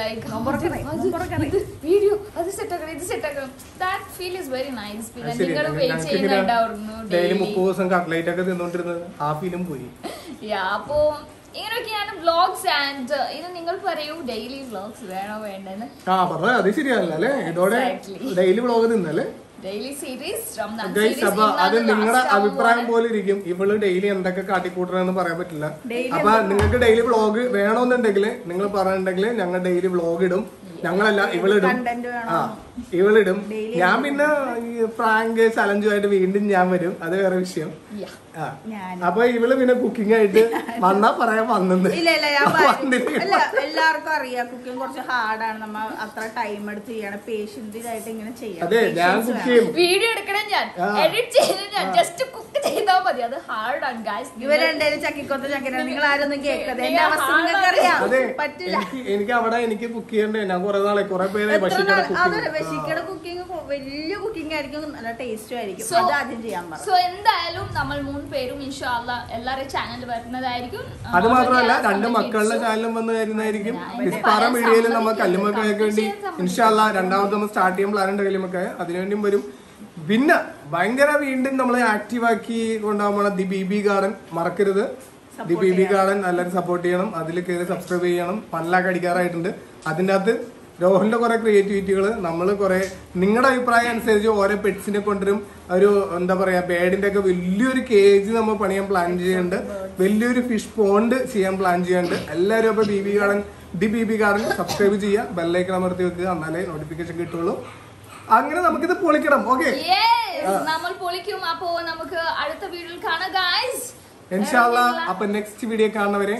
ലൈക്ക് വീഡിയോ അത് സെറ്റ് ആക്കണം ഇത് സെറ്റ് ആക്കണം that feel is very nice പിന്നെ നിങ്ങൾ വെയിറ്റ് ചെയ്യുന്നുണ്ടായിരുന്നു ഡെയിലി daily. മുപ്പത് ദിവസം കട്ട്ലൈറ്റ് ഒക്കെ തിന്നോണ്ടിരുന്നത് ആ ഫീലും പോയി Yeah, അപ്പോ ഇങ്ങനെയൊക്കെയാണ് വ്ലോഗ്സ് ആൻഡ് ഇത് നിങ്ങൾ പറയൂ ഡെയിലി വ്ലോഗ്സ് വേണോ വേണ്ടെന്ന് ആ പറഞ്ഞ അത് ശരിയല്ല അല്ലേ ഇതോടെ Exactly. ഡെയിലി വ്ളോഗ് തിന്നല്ലേ daily series Ramzan guys series അപ്പൊ അത് നിങ്ങളുടെ അഭിപ്രായം പോലെ ഇരിക്കും ഇവള് ഡെയിലി എന്തൊക്കെ കാട്ടിക്കൂട്ടണമെന്ന് പറയാൻ പറ്റില്ല അപ്പൊ നിങ്ങൾക്ക് ഡെയിലി വ്ളോഗ് വേണമെന്നുണ്ടെങ്കിൽ നിങ്ങൾ പറഞ്ഞിട്ടുണ്ടെങ്കിൽ ഞങ്ങൾ ഡെയിലി വ്ളോഗ് ഇടും ഞങ്ങളല്ല ഇവളിടും Content വേണം. ആ ഇവളിടും ഞാൻ പിന്നെ ഈ പ്രാങ്ക് ചലഞ്ചുമായിട്ട് വീണ്ടും ഞാൻ വരും അത് വേറെ വിഷയം ആ ഞാൻ അപ്പൊ ഇവള് പിന്നെ കുക്കിംഗ് ആയിട്ട് വന്നാ പറയാൻ വന്നത് ഇല്ല ഇല്ല ഞാൻ പറയും. വന്നിട്ട് അല്ല എല്ലാവർക്കും അറിയാം കുക്കിംഗ് കുറച്ച് ഹാർഡാണ് നമ്മ അത്ര ടൈം എടുത്ത് ചെയ്യണം പേഷ്യൻസിലായിട്ട് ഇങ്ങനെ ചെയ്യണം അതെ ഞാൻ Patience കുക്ക് വേണം. ചെയ്യും വീഡിയോ എടുക്കണം ഞാൻ ആ. എഡിറ്റ് ചെയ്ത് ഞാൻ ജസ്റ്റ് കുക്ക് ചെയ്താൽ മതി അത് ഹാർഡ് ആണ് ഗായ്സ് ഇവർ രണ്ടുപേരും ചക്കിക്കൊത്ത ചക്കര നിങ്ങൾ ആരൊന്നും കേൾക്കരുത് എന്റെ നിങ്ങൾ അവസ്ഥ നിങ്ങൾക്ക് അറിയാം അതെ പറ്റില്ല എനിക്ക് എനിക്ക് അവിടെ എനിക്ക് കുക്ക് ചെയ്യണ്ടേ ഞാൻ കുറെ നാളെ കുറെ പേരെ എത്ര ഭക്ഷിക്കണ നാൾ- അതൊരു കുക്കിംഗ് വെശിക്കയുടെ കുക്കിംഗ് വലിയ കുക്കിംഗ് ആയിരിക്കും നല്ല ടേസ്റ്റും ആയിരിക്കും So- അത് ആദ്യം ചെയ്യാൻ പറ സോ എന്തായാലും നമ്മൾ മൂന്ന് പേരും ഇൻഷാല്ല എല്ലാവരുടെ ചാനൽ വരുന്നതായിരിക്കും അത് മാത്രമല്ല ആ, രണ്ട് നമ്മുടെ മക്കളുടെ tips ഉം. ചാനലും വന്ന് വരുന്നതായിരിക്കും ഞാൻ ഇസ്പാറ പറയാൻ മീഡിയയിൽ നമ്മൾ സമ്മതിക്കില്ല. കല്ലുമക്കായൊക്കെ വേണ്ടി ചെയ്യാൻ സമ്മതിക്കില്ല. ഇൻഷാല്ല രണ്ടാമത് നമ്മൾ സ്റ്റാർട്ട് ചെയ്യാൻ പ്ലാൻ ഉണ്ട് കല്ലുമക്കായ അതിനുവേണ്ടിയും വരും പിന്നെ ഭയങ്കര വീണ്ടും നമ്മൾ ആക്റ്റീവ് ആക്കി കൊണ്ടുപോകുമ്പോൾ ദി ബി ബി ഗാർഡൻ മറക്കരുത് ദി ബി ബി ഗാർഡൻ എല്ലാവരും സപ്പോർട്ട് ചെയ്യണം അതിൽ കയറി സബ്സ്ക്രൈബ് ചെയ്യണം പണിലാക്ക് അടിക്കാറായിട്ടുണ്ട് അതിൻ്റെ അകത്ത് രോഹന്റെ കുറെ ക്രിയേറ്റിവിറ്റികൾ നമ്മൾ കുറെ നിങ്ങളുടെ അഭിപ്രായം അനുസരിച്ച് ഓരോ പെറ്റ്സിനെ കൊണ്ടുവരും ഒരു എന്താ പറയാ ബേഡിന്റെ ഒക്കെ വലിയൊരു കേജ് നമ്മൾ പണിയാൻ പ്ലാൻ ചെയ്യുന്നുണ്ട് വലിയൊരു ഫിഷ് പോണ്ട് ചെയ്യാൻ പ്ലാൻ ചെയ്യുന്നുണ്ട് എല്ലാവരും അപ്പൊ B B garden the B B garden subscribe ചെയ്യുക ബെല്ലൈക്കൺ അമർത്തി വെക്കുക എന്നാലേ നോട്ടിഫിക്കേഷൻ കിട്ടുള്ളൂ അങ്ങനെ നമുക്കിത് പൊളിക്കണം ഓക്കെ Yes, നമ്മൾ പൊളിക്കും അപ്പോ നമുക്ക് അടുത്ത വീഡിയോയിൽ കാണാം ഗായ്സ് ഇൻഷാല്ല അപ്പൊ നെക്സ്റ്റ് വീഡിയോ കാണുന്നവരെ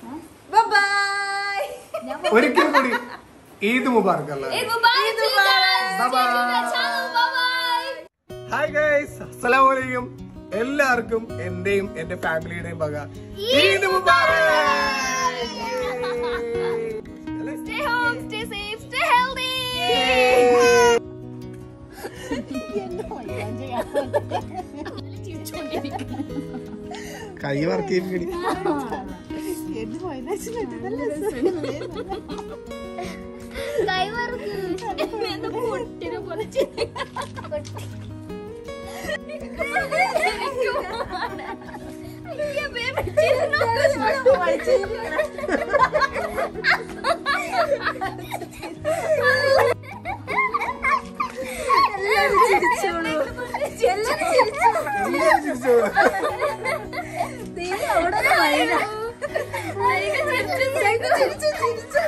ബൈ ഒരിക്കൽ കൂടി ഈദ് മുബാർക്ക് അല്ല ഹായ് ഗൈസ് അസ്സലാമു അലൈക്കും എല്ലാവർക്കും എന്റെയും എന്റെ ഫാമിലിയുടെയും വക ഈദ് മുബാറക് Stay home, stay safe, stay healthy. കൈ വർക്ക് ചെയ്യിപ്പിക്കടി കൈവർക്ക് എന്താ പൊട്ടിനെ പോലെ ചിരി. അയ്യോ, baby, ചിരി എല്ലാവരും ചിരിച്ചോളൂ. ചിരിച്ചു ചിരിച്ചു